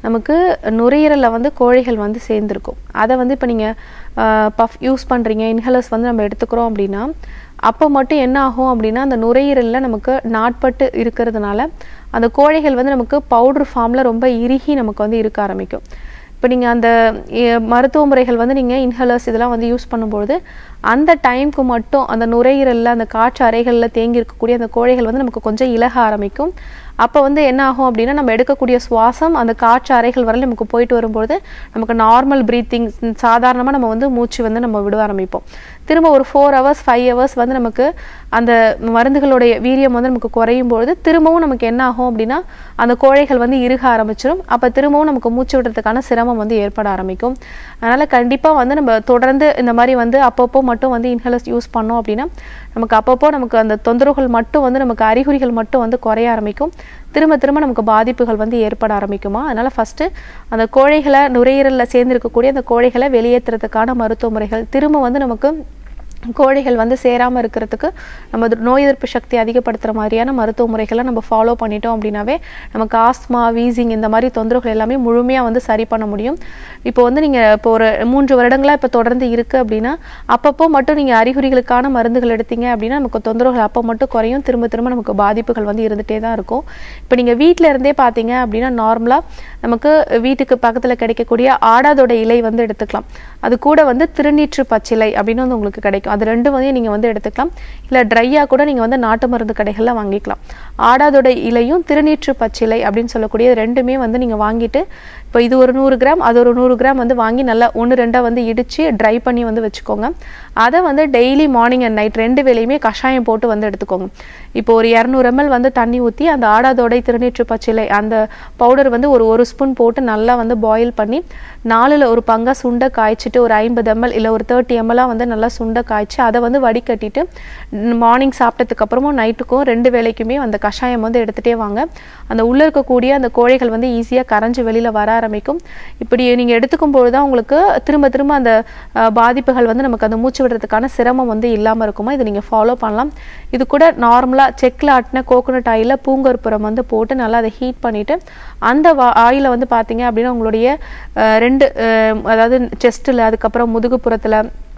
நமக்கு நுரையீரலில் வந்து கோழைகள் வந்து சேர்ந்துருக்கும் அதை வந்து இப்போ நீங்கள் பஃப் யூஸ் பண்ணுறீங்க இன்ஹலர்ஸ் வந்து நம்ம எடுத்துக்கிறோம் அப்படின்னா அப்போ மட்டும் என்ன ஆகும் அப்படின்னா அந்த நுரையீரலில் நமக்கு நாட்பட்டு இருக்கிறதுனால அந்த கோழைகள் வந்து நமக்கு பவுடர் ஃபார்மில் ரொம்ப இறுகி நமக்கு வந்து இருக்க ஆரம்பிக்கும் இப்போ நீங்கள் அந்த எ, மருத்துவ முறைகள் வந்து நீங்கள் இன்ஹலர்ஸ் இதெல்லாம் வந்து யூஸ் பண்ணும்பொழுது அந்த டைம்க்கு மட்டும் அந்த நுரையீரலில் அந்த காற்று அறைகளில் தேங்கி இருக்கக்கூடிய அந்த கோழைகள் வந்து நமக்கு கொஞ்சம் இலக ஆரம்பிக்கும் அப்போ வந்து என்ன ஆகும் அப்படின்னா நம்ம எடுக்கக்கூடிய சுவாசம் அந்த காற்று அறைகள் வரையிலும் நமக்கு போயிட்டு வரும்பொழுது நமக்கு நார்மல் ப்ரீத்திங் சாதாரணமாக நம்ம வந்து மூச்சு வந்து நம்ம விட ஆரம்பிப்போம் திரும்ப ஒரு ஃபோர் ஹவர்ஸ் ஃபைவ் ஹவர்ஸ் வந்து நமக்கு அந்த மருந்துகளுடைய வீரியம் வந்து நமக்கு குறையும் பொழுது திரும்பவும் நமக்கு என்ன ஆகும் அப்படின்னா அந்த கோழைகள் வந்து இறுக ஆரம்பிச்சிடும் அப்போ திரும்பவும் நமக்கு மூச்சு விடுறதுக்கான சிரமம் வந்து ஏற்பட ஆரம்பிக்கும் அதனால் கண்டிப்பாக வந்து நம்ம தொடர்ந்து இந்த மாதிரி வந்து அப்பப்போ மட்டும் வந்து இன்ஹலர்ஸ் யூஸ் பண்ணோம் அப்படின்னா நமக்கு அப்பப்போ நமக்கு அந்த தொந்தரவுகள் மட்டும் வந்து நமக்கு அறிகுறிகள் மட்டும் வந்து குறைய ஆரம்பிக்கும் திரும்ப திரும்ப நமக்கு பாதிப்புகள் வந்து ஏற்பட ஆரம்பிக்குமா அதனால் ஃபஸ்ட்டு அந்த கோழைகளை நுரையீரலில் சேர்ந்திருக்கக்கூடிய அந்த கோழைகளை வெளியேற்றுறதுக்கான மருத்துவ முறைகள் திரும்ப வந்து நமக்கு கோழைகள் வந்து சேராமல் இருக்கிறதுக்கு நம்ம அது நோய் எதிர்ப்பு சக்தி அதிகப்படுத்துகிற மாதிரியான மருத்துவ முறைகளை நம்ம ஃபாலோ பண்ணிட்டோம் அப்படின்னாவே நமக்கு ஆஸ்மா வீசிங் இந்த மாதிரி தொந்தரவுகள் எல்லாமே முழுமையாக வந்து சரி பண்ண முடியும் இப்போ வந்து நீங்கள் இப்போ ஒரு மூன்று வருடங்களாக இப்போ தொடர்ந்து இருக்குது அப்படின்னா அப்பப்போ மட்டும் நீங்கள் அறிகுறிகளுக்கான மருந்துகள் எடுத்தீங்க அப்படின்னா நமக்கு தொந்தரவுகள் அப்போ மட்டும் குறையும் திரும்ப திரும்ப நமக்கு பாதிப்புகள் வந்து இருந்துகிட்டே தான் இருக்கும் இப்போ நீங்கள் வீட்டில் இருந்தே பார்த்தீங்க அப்படின்னா நார்மலாக நமக்கு வீட்டுக்கு பக்கத்தில் கிடைக்கக்கூடிய ஆடாதோட இலை வந்து எடுத்துக்கலாம் அது கூட வந்து திருநீற்று பச்சிலை அப்படின்னு வந்து உங்களுக்கு கிடைக்கும் அது ரெண்டும் வந்து நீங்கள் வந்து எடுத்துக்கலாம் இல்லை ட்ரையாக கூட நீங்கள் வந்து நாட்டு மருந்து கடைகளில் வாங்கிக்கலாம் ஆடாதோட இலையும் திருநீற்று பச்சிலை அப்படின்னு சொல்லக்கூடிய ரெண்டுமே வந்து நீங்கள் வாங்கிட்டு இப்போ இது ஒரு நூறு கிராம் அது ஒரு நூறு கிராம் வந்து வாங்கி நல்லா ஒன்று ரெண்டாக வந்து இடித்து ட்ரை பண்ணி வந்து வச்சுக்கோங்க அதை வந்து டெய்லி மார்னிங் அண்ட் நைட் ரெண்டு வேளையுமே கஷாயம் போட்டு வந்து எடுத்துக்கோங்க இப்போ ஒரு இரநூறு எம்எல் வந்து தண்ணி ஊற்றி அந்த ஆடாதோடை திருநீற்று பச்சிலை அந்த பவுடர் வந்து ஒரு ஒரு ஸ்பூன் போட்டு நல்லா வந்து பாயில் பண்ணி நாலில் ஒரு பங்கா சுண்டை காய்ச்சிட்டு ஒரு ஐம்பது எம்எல் இல்லை ஒரு தேர்ட்டி எம்எல்லாம் வந்து நல்லா சுண்டை காய்ச்சி அதை வந்து வடிகட்டிட்டு மார்னிங் சாப்பிட்டதுக்கு அப்புறமும் நைட்டுக்கும் ரெண்டு வேளைக்குமே அந்த கஷாயம் வந்து எடுத்துகிட்டே வாங்க அந்த உள்ளே இருக்கக்கூடிய அந்த கோழைகள் வந்து ஈஸியாக கரைஞ்சு வெளியில் வர ஆரம்பிக்கும் இப்படி நீங்கள் எடுத்துக்கும் பொழுது தான் உங்களுக்கு திரும்ப திரும்ப அந்த அஹ், பாதிப்புகள் வந்து நமக்கு அந்த மூச்சு விடுறதுக்கான சிரமம் வந்து இல்லாமல் இருக்குமா இதை நீங்கள் ஃபாலோ பண்ணலாம் இது கூட நார்மலாக செக்கில் ஆட்டின கோகோனட் ஆயிலில் பூங்கற்புரம் வந்து போட்டு நல்லா அதை ஹீட் பண்ணிவிட்டு அந்த ஆயிலை வந்து பார்த்தீங்க அப்படின்னா உங்களுடைய அஹ், ரெண்டு அஹ், அதாவது செஸ்ட்டில் அதுக்கப்புறம் முதுகுப்புறத்தில்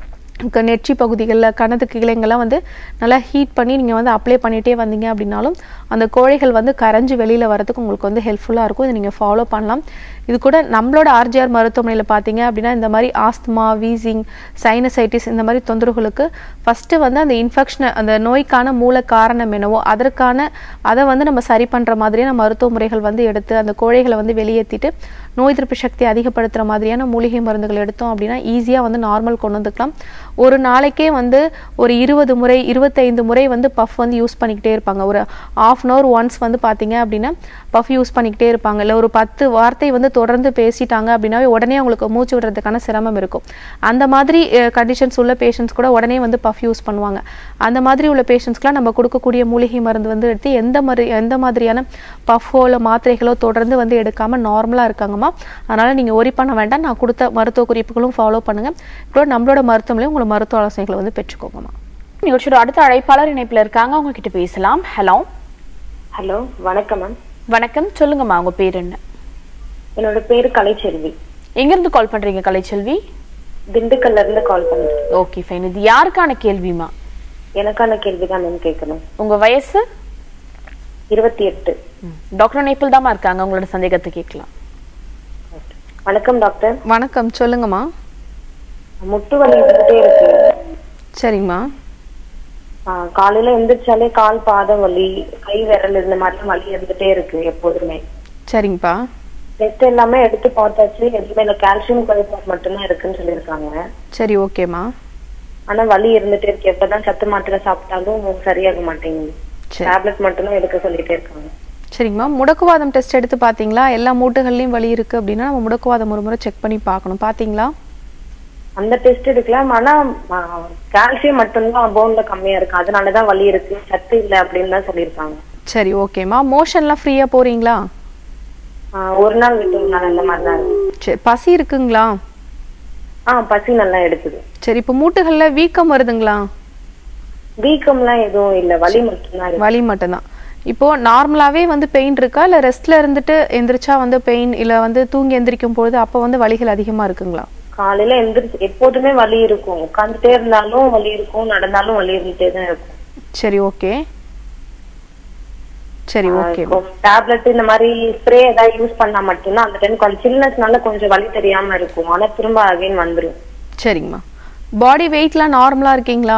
க- நெற்றி பகுதிகளில் கணத்து கிளைங்கெல்லாம் வந்து நல்லா ஹீட் பண்ணி நீங்கள் வந்து அப்ளை பண்ணிகிட்டே வந்தீங்க அப்படின்னாலும் அந்த கோழைகள் வந்து கரைஞ்சு வெளியில் வரதுக்கு உங்களுக்கு வந்து ஹெல்ப்ஃபுல்லாக இருக்கும் இதை நீங்கள் ஃபாலோ பண்ணலாம் இது கூட நம்மளோட ஆர்ஜிஆர் மருத்துவமனையில் பார்த்தீங்க அப்படின்னா இந்த மாதிரி ஆஸ்துமா வீசிங் சைனசைட்டிஸ் இந்த மாதிரி தொந்தரவுகளுக்கு ஃபஸ்ட்டு வந்து அந்த இன்ஃபெக்ஷனை அந்த நோய்க்கான மூல காரணம் என்னவோ அதற்கான அதை வந்து நம்ம சரி பண்ணுற மாதிரியான மருத்துவ முறைகள் வந்து எடுத்து அந்த கோழைகளை வந்து வெளியேற்றிட்டு நோய் எதிர்ப்பு சக்தி அதிகப்படுத்துகிற மாதிரியான மூலிகை மருந்துகள் எடுத்தோம் அப்படின்னா ஈஸியாக வந்து நார்மல் கொண்டு வந்துக்கலாம் ஒரு நாளைக்கே வந்து ஒரு இருபது முறை இருபத்தைந்து முறை வந்து பஃப் வந்து யூஸ் பண்ணிக்கிட்டே இருப்பாங்க ஒரு ஆஃப் அன் ஹவர் ஒன்ஸ் வந்து பார்த்தீங்க அப்படின்னா பஃப் யூஸ் பண்ணிக்கிட்டே இருப்பாங்க இல்லை ஒரு பத்து வார்த்தை வந்து தொடர்ந்து பேசிட்டாங்க அப்படின்னாவே உடனே அவங்களுக்கு மூச்சு விடுறதுக்கான சிரமம் இருக்கும் அந்த மாதிரி கண்டிஷன்ஸ் உள்ள பேஷண்ட்ஸ் கூட உடனே வந்து பஃப் யூஸ் பண்ணுவாங்க அந்த மாதிரி உள்ள பேஷண்ட்ஸ்க்குலாம் நம்ம கொடுக்கக்கூடிய மூலிகை மருந்து வந்து எடுத்து எந்த மாதிரி எந்த மாதிரியான பஃபோ இல்லை மாத்திரைகளோ தொடர்ந்து வந்து எடுக்காம நார்மலாக இருக்காங்கம்மா அதனால நீங்கள் ஒரி பண்ண வேண்டாம் நான் கொடுத்த மருத்துவ குறிப்புகளும் ஃபாலோ பண்ணுங்க இப்போ நம்மளோட மருத்துவமனையும் உங்களோட மருத்துவ ஆலோசனைகளை வந்து பெற்றுக்கோங்கம்மா நிகழ்ச்சியோட அடுத்த அழைப்பாளர் இணைப்புல இருக்காங்க அவங்க கிட்ட பேசலாம் ஹலோ ஹலோ வணக்கம் மேம் வணக்கம் சொல்லுங்கம்மா உங்க பேர் என்ன என்னோட பேரு கலைச்செல்வி எங்க இருந்து கால் பண்றீங்க கலைச்செல்வி திண்டுக்கல்ல இருந்து கால் பண்றேன் ஓகே ஃபைன் இது யாருக்கான கேள்விமா எனக்கான கேள்வி தான் மேம் கேட்கணும் உங்க வயசு இருபத்தி எட்டு டாக்டர் நேபிள் தாமா இருக்காங்க உங்களோட சந்தேகத்தை கேட்கலாம் வணக்கம் டாக்டர் வணக்கம் சொல்லுங்கம்மா முட்டு வலி இருந்துட்டே இருக்கு சரிங்கம்மா ஆ, காலையில எந்திரிச்சாலே கால் பாதம் வலி கை விரல் இந்த மாதிரி வலி இருந்துட்டே இருக்கு எப்போதுமே சரிங்கப்பா டெஸ்ட் எல்லாமே எடுத்து பார்த்தாச்சு எதுவுமே இல்லை கால்சியம் குறைபாடு மட்டும்தான் இருக்குன்னு சொல்லியிருக்காங்க சரி ஓகேம்மா ஆனா வலி இருந்துட்டே இருக்கு எப்பதான் சத்து மாத்திரை சாப்பிட்டாலும் சரியாக மாட்டேங்குது சரி டேப்லெட் மட்டும்தான் எடுக்க சொல்லிட்டே இருக்காங்க சரிங்கம்மா முடக்குவாதம் டெஸ்ட் எடுத்து பார்த்தீங்களா எல்லா மூட்டுகள்லையும் வலி இருக்குது அப்படின்னா நம்ம முடக்குவாதம் ஒரு முறை செக் பண்ணி பார்க்கணும் பார்த்தீங்களா அந்த டெஸ்ட் எடுக்கலாம் ஆனா கால்சியம் மட்டும்தான் போன்ல கம்மியா இருக்கு அதனாலதான் வலி இருக்கு சத்து இல்ல அப்படின்னு தான் சொல்லியிருக்காங்க சரி ஓகேம்மா மோஷன்லாம் ஃப்ரீயாக போகிறீங்களா ஆஹ் ஒரு நாள் விட்டு ஒரு நாள் அந்த மாதிரி தான் இருக்கு சரி பசி இருக்குங்களா ஆஹ் பசி நல்லா எடுக்குது சரி இப்போ மூட்டுகளில் வீக்கம் வருதுங்களா வீக்கம்லாம் எதுவும் இல்ல வலி மட்டும்தான் இருக்கு வலி மட்டும்தான் இப்போ நார்மலாவே வந்து பெயின் இருக்கா இல்ல ரெஸ்ட்ல இருந்துட்டு எந்திரிச்சா வந்து பெயின் இல்ல வந்து தூங்கி எந்திரிக்கும் பொழுது அப்ப வந்து வலிகள் அதிகமா இருக்குங்களா காலையில எந்திரிச்சு எப்போதுமே வலி இருக்கும் உட்காந்துட்டே இருந்தாலும் வலி இருக்கும் நடந்தாலும் வலி இருந்துட்டே தான் இருக்கும் சரி ஓகே சரி ஓகே டேப்லெட் இந்த மாதிரி ஸ்ப்ரே ஏதாவது யூஸ் பண்ணா மட்டும்தான் அந்த டைம் கொஞ்சம் சில்னஸ்னால கொஞ்சம் வலி தெரியாம இருக்கும் ஆனா திரும்ப அகைன் வந்துரும் சரிங்கம்மா பாடி வெயிட்லாம் நார்மலா இருக்கீங்களா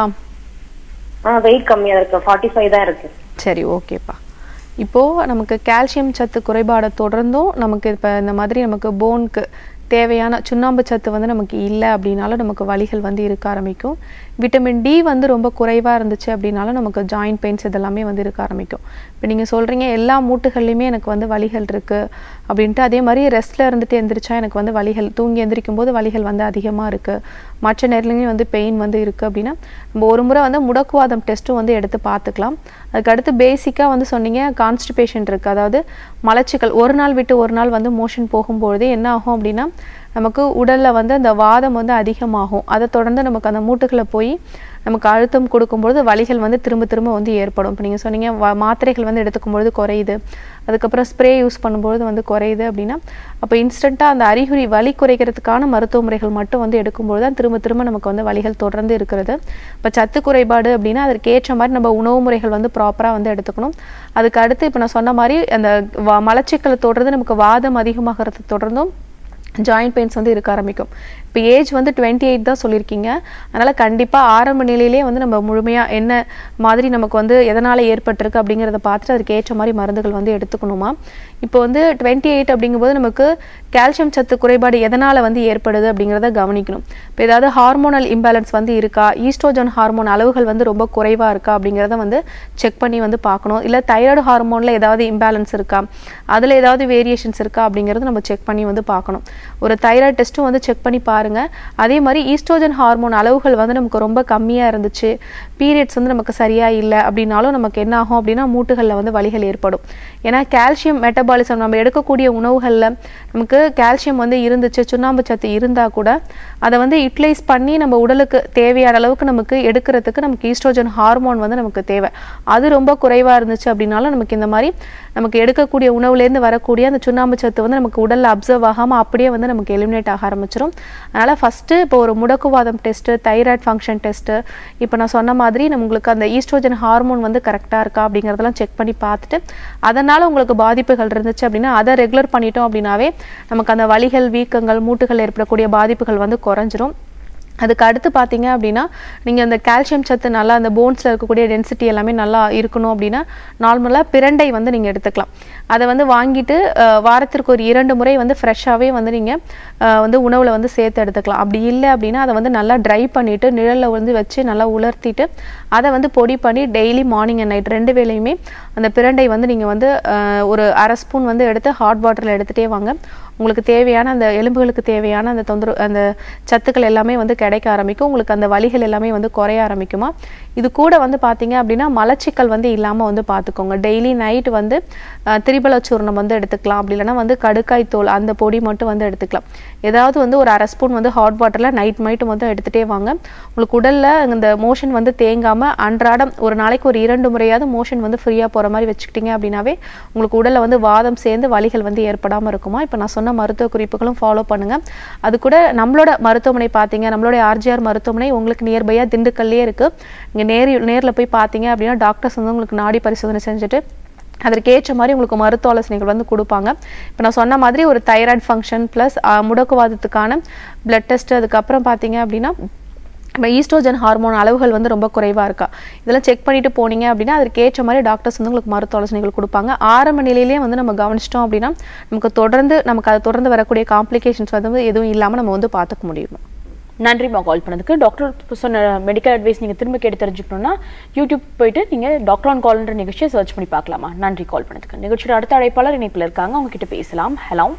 ஆஹ் வெயிட் கம்மியா இருக்கு ஃபார்ட்டி ஃபைவ் தான் இருக்கு சரி ஓகேப்பா இப்போ நமக்கு கால்சியம் சத்து குறைபாடை தொடர்ந்தும் நமக்கு இப்போ இந்த மாதிரி நமக்கு போனுக்கு தேவையான சுண்ணாம்பு சத்து வந்து நமக்கு இல்லை அப்படின்னாலும் நமக்கு வலிகள் வந்து இருக்க ஆரம்பிக்கும் விட்டமின் டி வந்து ரொம்ப குறைவாக இருந்துச்சு அப்படின்னாலும் நமக்கு ஜாயிண்ட் பெயின்ஸ் இதெல்லாமே வந்து இருக்க ஆரம்பிக்கும் இப்போ நீங்கள் சொல்கிறீங்க எல்லா மூட்டுகள்லையுமே எனக்கு வந்து வலிகள் இருக்குது அப்படின்ட்டு அதே மாதிரி ரெஸ்ட்டில் இருந்துட்டு எந்திரிச்சா எனக்கு வந்து வலிகள் தூங்கி எந்திரிக்கும் போது வலிகள் வந்து அதிகமாக இருக்குது மற்ற நேரத்துலையும் வந்து பெயின் வந்து இருக்குது அப்படின்னா நம்ம ஒரு முறை வந்து முடக்குவாதம் டெஸ்ட்டும் வந்து எடுத்து பார்த்துக்கலாம் அதுக்கு அடுத்து பேசிக்காக வந்து சொன்னீங்க கான்ஸ்டிபேஷன் இருக்குது அதாவது மலச்சிக்கல் ஒரு நாள் விட்டு ஒரு நாள் வந்து மோஷன் போகும்பொழுது என்ன ஆகும் அப்படின்னா நமக்கு உடல்ல வந்து அந்த வாதம் வந்து அதிகமாகும் அதை தொடர்ந்து நமக்கு அந்த மூட்டுகளை போய் நமக்கு அழுத்தம் கொடுக்கும்பொழுது வலிகள் வந்து திரும்ப திரும்ப வந்து ஏற்படும் இப்போ நீங்கள் சொன்னீங்க வ- மாத்திரைகள் வந்து எடுத்துக்கும் பொழுது குறையுது அதுக்கப்புறம் ஸ்ப்ரே யூஸ் பண்ணும்பொழுது வந்து குறையுது அப்படின்னா அப்போ இன்ஸ்டண்ட்டாக அந்த அறிகுறி வலி குறைக்கிறதுக்கான மருத்துவ முறைகள் மட்டும் வந்து எடுக்கும்பொழுது தான் திரும்ப திரும்ப நமக்கு வந்து வலிகள் தொடர்ந்து இருக்கிறது இப்போ சத்து குறைபாடு அப்படின்னா அதற்கு ஏற்ற மாதிரி நம்ம உணவு முறைகள் வந்து ப்ராப்பராக வந்து எடுத்துக்கணும் அதுக்கு அடுத்து இப்போ நான் சொன்ன மாதிரி அந்த வ- மலச்சிக்கலை தொடர்ந்து நமக்கு வாதம் அதிகமாகிறது தொடர்ந்தும் ஜாயிண்ட் பெயின்ஸ் வந்து இருக்க ஆரம்பிக்கும் இப்போ ஏஜ் வந்து டுவெண்ட்டி எயிட் தான் சொல்லியிருக்கீங்க அதனால் கண்டிப்பாக ஆரம்ப நிலையிலே வந்து நம்ம முழுமையாக என்ன மாதிரி நமக்கு வந்து எதனால் ஏற்பட்டிருக்கு அப்படிங்கிறத பார்த்துட்டு அதுக்கு ஏற்ற மாதிரி மருந்துகள் வந்து எடுத்துக்கணுமா இப்போ வந்து டுவெண்ட்டி எயிட் அப்படிங்கும்போது நமக்கு கால்சியம் சத்து குறைபாடு எதனால் வந்து ஏற்படுது அப்படிங்கிறத கவனிக்கணும் இப்போ ஏதாவது ஹார்மோனல் இம்பேலன்ஸ் வந்து இருக்கா ஈஸ்ட்ரோஜன் ஹார்மோன் அளவுகள் வந்து ரொம்ப குறைவாக இருக்கா அப்படிங்கிறத வந்து செக் பண்ணி வந்து பார்க்கணும் இல்லை தைராய்டு ஹார்மோனில் ஏதாவது இம்பேலன்ஸ் இருக்கா அதில் ஏதாவது வேரியேஷன்ஸ் இருக்கா அப்படிங்கிறது நம்ம செக் பண்ணி வந்து பார்க்கணும் ஒரு தைராய்டு டெஸ்ட்டும் வந்து செக் பண்ணி பாருங்க அதே மாதிரி ஈஸ்ட்ரோஜன் ஹார்மோன் அளவுகள் வந்து நமக்கு ரொம்ப கம்மியாக இருந்துச்சு பீரியட்ஸ் வந்து நமக்கு சரியா இல்லை அப்படின்னாலும் நமக்கு என்ன ஆகும் அப்படின்னா மூட்டுகளில் வந்து வலிகள் ஏற்படும் ஏன்னா கால்சியம் மெட்டபாலிசம் நம்ம எடுக்கக்கூடிய உணவுகளில் நமக்கு கால்சியம் வந்து இருந்துச்சு சுண்ணாம்பு சத்து இருந்தால் கூட அதை வந்து யூட்டிலைஸ் பண்ணி நம்ம உடலுக்கு தேவையான அளவுக்கு நமக்கு எடுக்கிறதுக்கு நமக்கு ஈஸ்ட்ரோஜன் ஹார்மோன் வந்து நமக்கு தேவை அது ரொம்ப குறைவாக இருந்துச்சு அப்படின்னாலும் நமக்கு இந்த மாதிரி நமக்கு எடுக்கக்கூடிய உணவுலேருந்து வரக்கூடிய அந்த சுண்ணாம்பு சத்து வந்து நமக்கு உடலில் அப்சர்வ் ஆகாமல் அப்படியே வந்து நமக்கு எலிமினேட் ஆக ஆரம்பிச்சிடும் அதனால் ஃபஸ்ட்டு இப்போ ஒரு முடக்குவாதம் டெஸ்ட்டு தைராய்டு ஃபங்க்ஷன் டெஸ்ட்டு இப்போ நான் சொன்ன மாதிரி நம்ம உங்களுக்கு அந்த ஈஸ்ட்ரோஜன் ஹார்மோன் வந்து கரெக்டாக இருக்கா அப்படிங்கிறதெல்லாம் செக் பண்ணி பார்த்துட்டு அதனால் உங்களுக்கு பாதிப்புகள் இருந்துச்சு அப்படின்னா அதை ரெகுலர் பண்ணிட்டோம் அப்படின்னாவே நமக்கு அந்த வலிகள் வீக்கங்கள் மூட்டுகள் ஏற்படக்கூடிய பாதிப்புகள் வந்து குறைஞ்சிரும் அதுக்கு அடுத்து பார்த்தீங்க அப்படின்னா நீங்கள் அந்த கால்சியம் சத்து நல்லா அந்த போன்ஸில் இருக்கக்கூடிய டென்சிட்டி எல்லாமே நல்லா இருக்கணும் அப்படின்னா நார்மலாக பிரண்டை வந்து நீங்கள் எடுத்துக்கலாம் அதை வந்து வாங்கிட்டு அஹ், வாரத்திற்கு ஒரு இரண்டு முறை வந்து ஃப்ரெஷ்ஷாகவே வந்து நீங்கள் வந்து உணவில் வந்து சேர்த்து எடுத்துக்கலாம் அப்படி இல்லை அப்படின்னா அதை வந்து நல்லா ட்ரை பண்ணிவிட்டு நிழலில் வந்து வச்சு நல்லா உலர்த்திட்டு அதை வந்து பொடி பண்ணி டெய்லி மார்னிங் அண்ட் நைட் ரெண்டு வேளையுமே அந்த பிரண்டை வந்து நீங்கள் வந்து அஹ், ஒரு அரை ஸ்பூன் வந்து எடுத்து ஹாட் வாட்டரில் எடுத்துகிட்டே வாங்க உங்களுக்கு தேவையான அந்த எலும்புகளுக்கு தேவையான அந்த தொந்தரவு அந்த சத்துக்கள் எல்லாமே வந்து கிடைக்க ஆரம்பிக்கும் உங்களுக்கு அந்த வலிகள் எல்லாமே வந்து குறைய ஆரம்பிக்குமா இது கூட வந்து பார்த்தீங்க அப்படின்னா மலச்சிக்கல் வந்து இல்லாமல் வந்து பார்த்துக்கோங்க டெய்லி நைட் வந்து அஹ், திரிபல சூர்ணம் வந்து எடுத்துக்கலாம் அப்படி இல்லைன்னா வந்து கடுக்காய் தோல் அந்த பொடி மட்டும் வந்து எடுத்துக்கலாம் ஏதாவது வந்து ஒரு அரை ஸ்பூன் வந்து ஹாட் வாட்டரில் நைட் நைட்டு வந்து எடுத்துகிட்டே வாங்க உங்களுக்கு உடலில் இந்த மோஷன் வந்து தேங்காமல் அன்றாடம் ஒரு நாளைக்கு ஒரு இரண்டு முறையாவது மோஷன் வந்து ஃப்ரீயாக போகிற மாதிரி வச்சுக்கிட்டீங்க அப்படின்னாவே உங்களுக்கு உடலில் வந்து வாதம் சேர்ந்து வலிகள் வந்து ஏற்படாமல் இருக்குமா இப்போ நான் சொன்ன மருத்துவ குறிப்புகளும் ஃபாலோ பண்ணுங்கள் அது கூட நம்மளோட மருத்துவமனை பார்த்தீங்க நம்மளோட ஆர்ஜிஆர் மருத்துவமனை உங்களுக்கு நியர்பையாக திண்டுக்கல்லே இருக்குது நீங்கள் நேரில் நேரில் போய் பார்த்தீங்க அப்படின்னா டாக்டர்ஸ் வந்து உங்களுக்கு நாடி பரிசோதனை செஞ்சுட்டு அதற்கு ஏற்ற மாதிரி உங்களுக்கு மருத்துவ ஆலோசனைகள் வந்து கொடுப்பாங்க இப்போ நான் சொன்ன மாதிரி ஒரு தைராய்டு ஃபங்க்ஷன் ப்ளஸ் முடக்குவாதத்துக்கான பிளட் டெஸ்ட் அதுக்கப்புறம் பார்த்தீங்க அப்படின்னா இப்போ ஈஸ்ட்ரோஜன் ஹார்மோன் அளவுகள் வந்து ரொம்ப குறைவாக இருக்கா இதெல்லாம் செக் பண்ணிட்டு போனீங்க அப்படின்னா அதற்கு ஏற்ற மாதிரி டாக்டர்ஸ் வந்து உங்களுக்கு மருத்துவ ஆலோசனைகள் கொடுப்பாங்க ஆரம்ப நிலையிலேயே வந்து நம்ம கவனிச்சிட்டோம் அப்படின்னா நமக்கு தொடர்ந்து நமக்கு அதை தொடர்ந்து வரக்கூடிய காம்ப்ளிகேஷன்ஸ் வந்து எதுவும் இல்லாமல் நம்ம வந்து பார்த்துக்க முடியும் நன்றிம்மா கால் பண்ணதுக்கு டாக்டர் இப்ப சொன்ன மெடிக்கல் அட்வைஸ் நீங்க திரும்ப கேட்டு தெரிஞ்சுக்கணும்னா யூடியூப் போயிட்டு நீங்க டாக்டர் ஆன் கால்ன்ற நிகழ்ச்சியை சர்ச் பண்ணி பார்க்கலாமா நன்றி கால் பண்ணதுக்கு நிகழ்ச்சியோட அடுத்த அழைப்பாளர் இணைப்பில் இருக்காங்க அவங்க கிட்ட பேசலாம் ஹலோ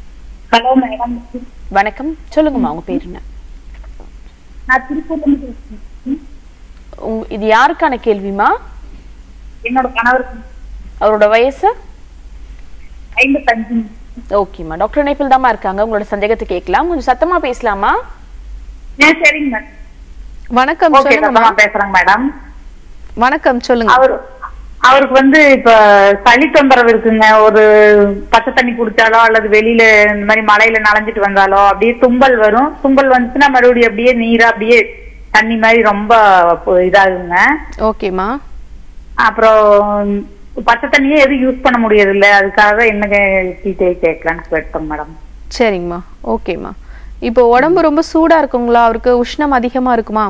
ஹலோ மேடம் வணக்கம் சொல்லுங்கம்மா உங்க பேர் என்ன நான் திருப்பூர்ல இருந்து பேசுறேன் உங்க- இது யாருக்கான கேள்விமா என்னோட கணவருக்கு அவரோட வயசு ஐம்பத்தஞ்சு ஓகேம்மா டாக்டர் இணைப்பில் தாம்மா இருக்காங்க உங்களோட சந்தேகத்தை கேட்கலாம் கொஞ்சம் சத்தமா பேசலாமா ஆ சரிங்க மேடம் வணக்கம் ஓகே சொல்லுங்கம்மா நான் பேசுறேங்க மேடம் வணக்கம் சொல்லுங்க அவர் அவருக்கு வந்து இப்ப சளி தொந்தரவு இருக்குங்க ஒரு பச்சை தண்ணி குடிச்சாலோ அல்லது வெளியில இந்த மாதிரி மலையில நனைஞ்சிட்டு வந்தாலோ அப்படியே தும்பல் வரும் தும்பல் வந்துச்சுன்னா மறுபடியும் அப்படியே நீரா அப்படியே தண்ணி மாதிரி ரொம்ப பு- இதாகுங்க ஓகேம்மா அப்புறம் பச்சை தண்ணியே எதுவும் யூஸ் பண்ண முடியறது இல்ல அதுக்காக என்ன டீட்டெயில் கேட்கலான்னு கேட்டோம் மேடம் சரிங்கம்மா ஓகேம்மா இப்போ உடம்பு ரொம்ப சூடா இருக்குங்களா அவருக்கு உஷ்ணம் அதிகமா இருக்குமா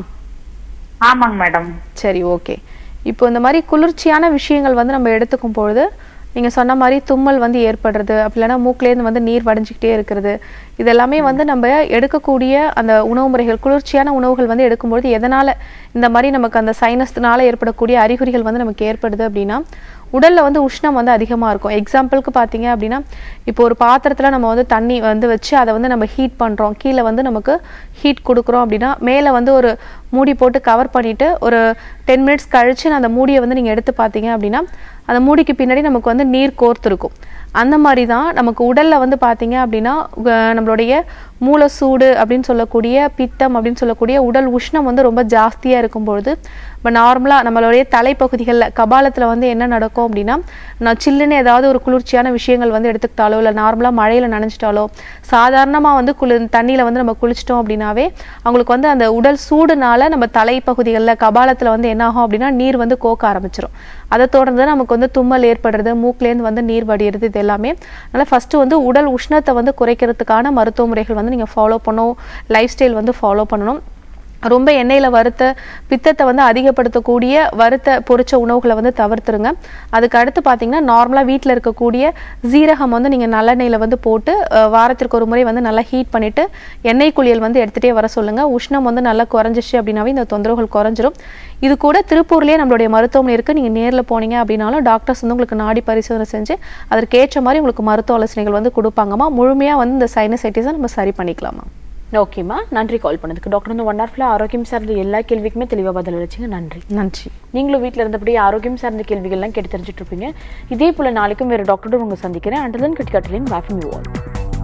ஆமாங்க மேடம் சரி ஓகே இப்போ இந்த மாதிரி குளிர்ச்சியான விஷயங்கள் வந்து நம்ம எடுத்துக்கும் பொழுது நீங்கள் சொன்ன மாதிரி தும்மல் வந்து ஏற்படுறது அப்படி இல்லைன்னா மூக்குலேருந்து வந்து நீர் வடிஞ்சிக்கிட்டே இருக்கிறது இதெல்லாமே வந்து நம்ம எடுக்கக்கூடிய அந்த உணவு முறைகள் குளிர்ச்சியான உணவுகள் வந்து எடுக்கும்பொழுது எதனால் இந்த மாதிரி நமக்கு அந்த சைனஸ்னால ஏற்படக்கூடிய அறிகுறிகள் வந்து நமக்கு ஏற்படுது அப்படின்னா உடல்ல வந்து உஷ்ணம் வந்து அதிகமாக இருக்கும் எக்ஸாம்பிளுக்கு பார்த்தீங்க அப்படின்னா இப்போ ஒரு பாத்திரத்தில் நம்ம வந்து தண்ணி வந்து வச்சு அதை வந்து நம்ம ஹீட் பண்ணுறோம் கீழே வந்து நமக்கு ஹீட் கொடுக்குறோம் அப்படின்னா மேலே வந்து ஒரு மூடி போட்டு கவர் பண்ணிட்டு ஒரு டென் மினிட்ஸ் கழிச்சு அந்த மூடியை வந்து நீங்கள் எடுத்து பார்த்தீங்க அப்படின்னா அந்த மூடிக்கு பின்னாடி நமக்கு வந்து நீர் கோர்த்துருக்கும் அந்த மாதிரி தான் நமக்கு உடல்ல வந்து பார்த்தீங்க அப்படின்னா உக- நம்மளுடைய மூல சூடு அப்படின்னு சொல்லக்கூடிய பித்தம் அப்படின்னு சொல்லக்கூடிய உடல் உஷ்ணம் வந்து ரொம்ப ஜாஸ்தியாக இருக்கும் பொழுது இப்போ நார்மலாக நம்மளுடைய தலைப்பகுதிகளில் கபாலத்தில் வந்து என்ன நடக்கும் அப்படின்னா நான் சில்லுன்னு ஏதாவது ஒரு குளிர்ச்சியான விஷயங்கள் வந்து எடுத்துக்கிட்டாலோ இல்லை நார்மலாக மழையில் நனைஞ்சிட்டாலோ சாதாரணமாக வந்து குளிர் தண்ணியில் வந்து நம்ம குளிச்சிட்டோம் அப்படின்னாவே அவங்களுக்கு வந்து அந்த உடல் சூடுனால நம்ம தலைப்பகுதிகளில் கபாலத்தில் வந்து என்ன ஆகும் அப்படின்னா நீர் வந்து கோக்க ஆரம்பிச்சிடும் அதை தொடர்ந்து நமக்கு வந்து தும்மல் ஏற்படுறது மூக்குலேருந்து வந்து நீர் வடிகிறது இது எல்லாமே அதனால் ஃபஸ்ட்டு வந்து உடல் உஷ்ணத்தை வந்து குறைக்கிறதுக்கான மருத்துவ முறைகள் வந்து நீங்கள் ஃபாலோ பண்ணணும் லைஃப் ஸ்டைல் வந்து ஃபாலோ பண்ணணும் ரொம்ப எண்ணெயில் வறுத்த பித்தத்தை வந்து அதிகப்படுத்தக்கூடிய வறுத்த பொரிச்ச உணவுகளை வந்து தவிர்த்துருங்க அதுக்கு அடுத்து பார்த்தீங்கன்னா நார்மலாக வீட்டில் இருக்கக்கூடிய ஜீரகம் வந்து நீங்கள் நல்லெண்ணெயில் வந்து போட்டு அஹ், வாரத்திற்கு ஒரு முறை வந்து நல்லா ஹீட் பண்ணிவிட்டு எண்ணெய் குளியல் வந்து எடுத்துகிட்டே வர சொல்லுங்கள் உஷ்ணம் வந்து நல்லா குறைஞ்சிச்சு அப்படின்னாவே இந்த தொந்தரவுகள் குறைஞ்சிரும் இது கூட திருப்பூர்லேயே நம்மளுடைய மருத்துவமனை இருக்குது நீங்கள் நேரில் போனீங்க அப்படின்னாலும் டாக்டர்ஸ் வந்து உங்களுக்கு நாடி பரிசோதனை செஞ்சு அதற்கேற்ற மாதிரி உங்களுக்கு மருத்துவ ஆலோசனைகள் வந்து கொடுப்பாங்கம்மா முழுமையாக வந்து இந்த சைனசைட்டிஸை நம்ம சரி பண்ணிக்கலாமா ஓகேம்மா நன்றி கால் பண்ணதுக்கு டாக்டர் வந்து ஒன் ஹவர்ல ஆரோக்கியம் சார்ந்த எல்லா கேள்விக்குமே தெளிவாக பதில் அளிச்சிங்க நன்றி நன்றி நீங்களும் வீட்டில் இருந்தபடி ஆரோக்கியம் சார்ந்த கேள்விகள்லாம் கேட்டு தெரிஞ்சுட்டு இருப்பீங்க இதே போல நாளைக்கும் வேறு டாக்டரோட உங்க சந்திக்கிறேன் அண்டர்தன் கட்டி கட்டலின் பேஃபம் யூ ஆல்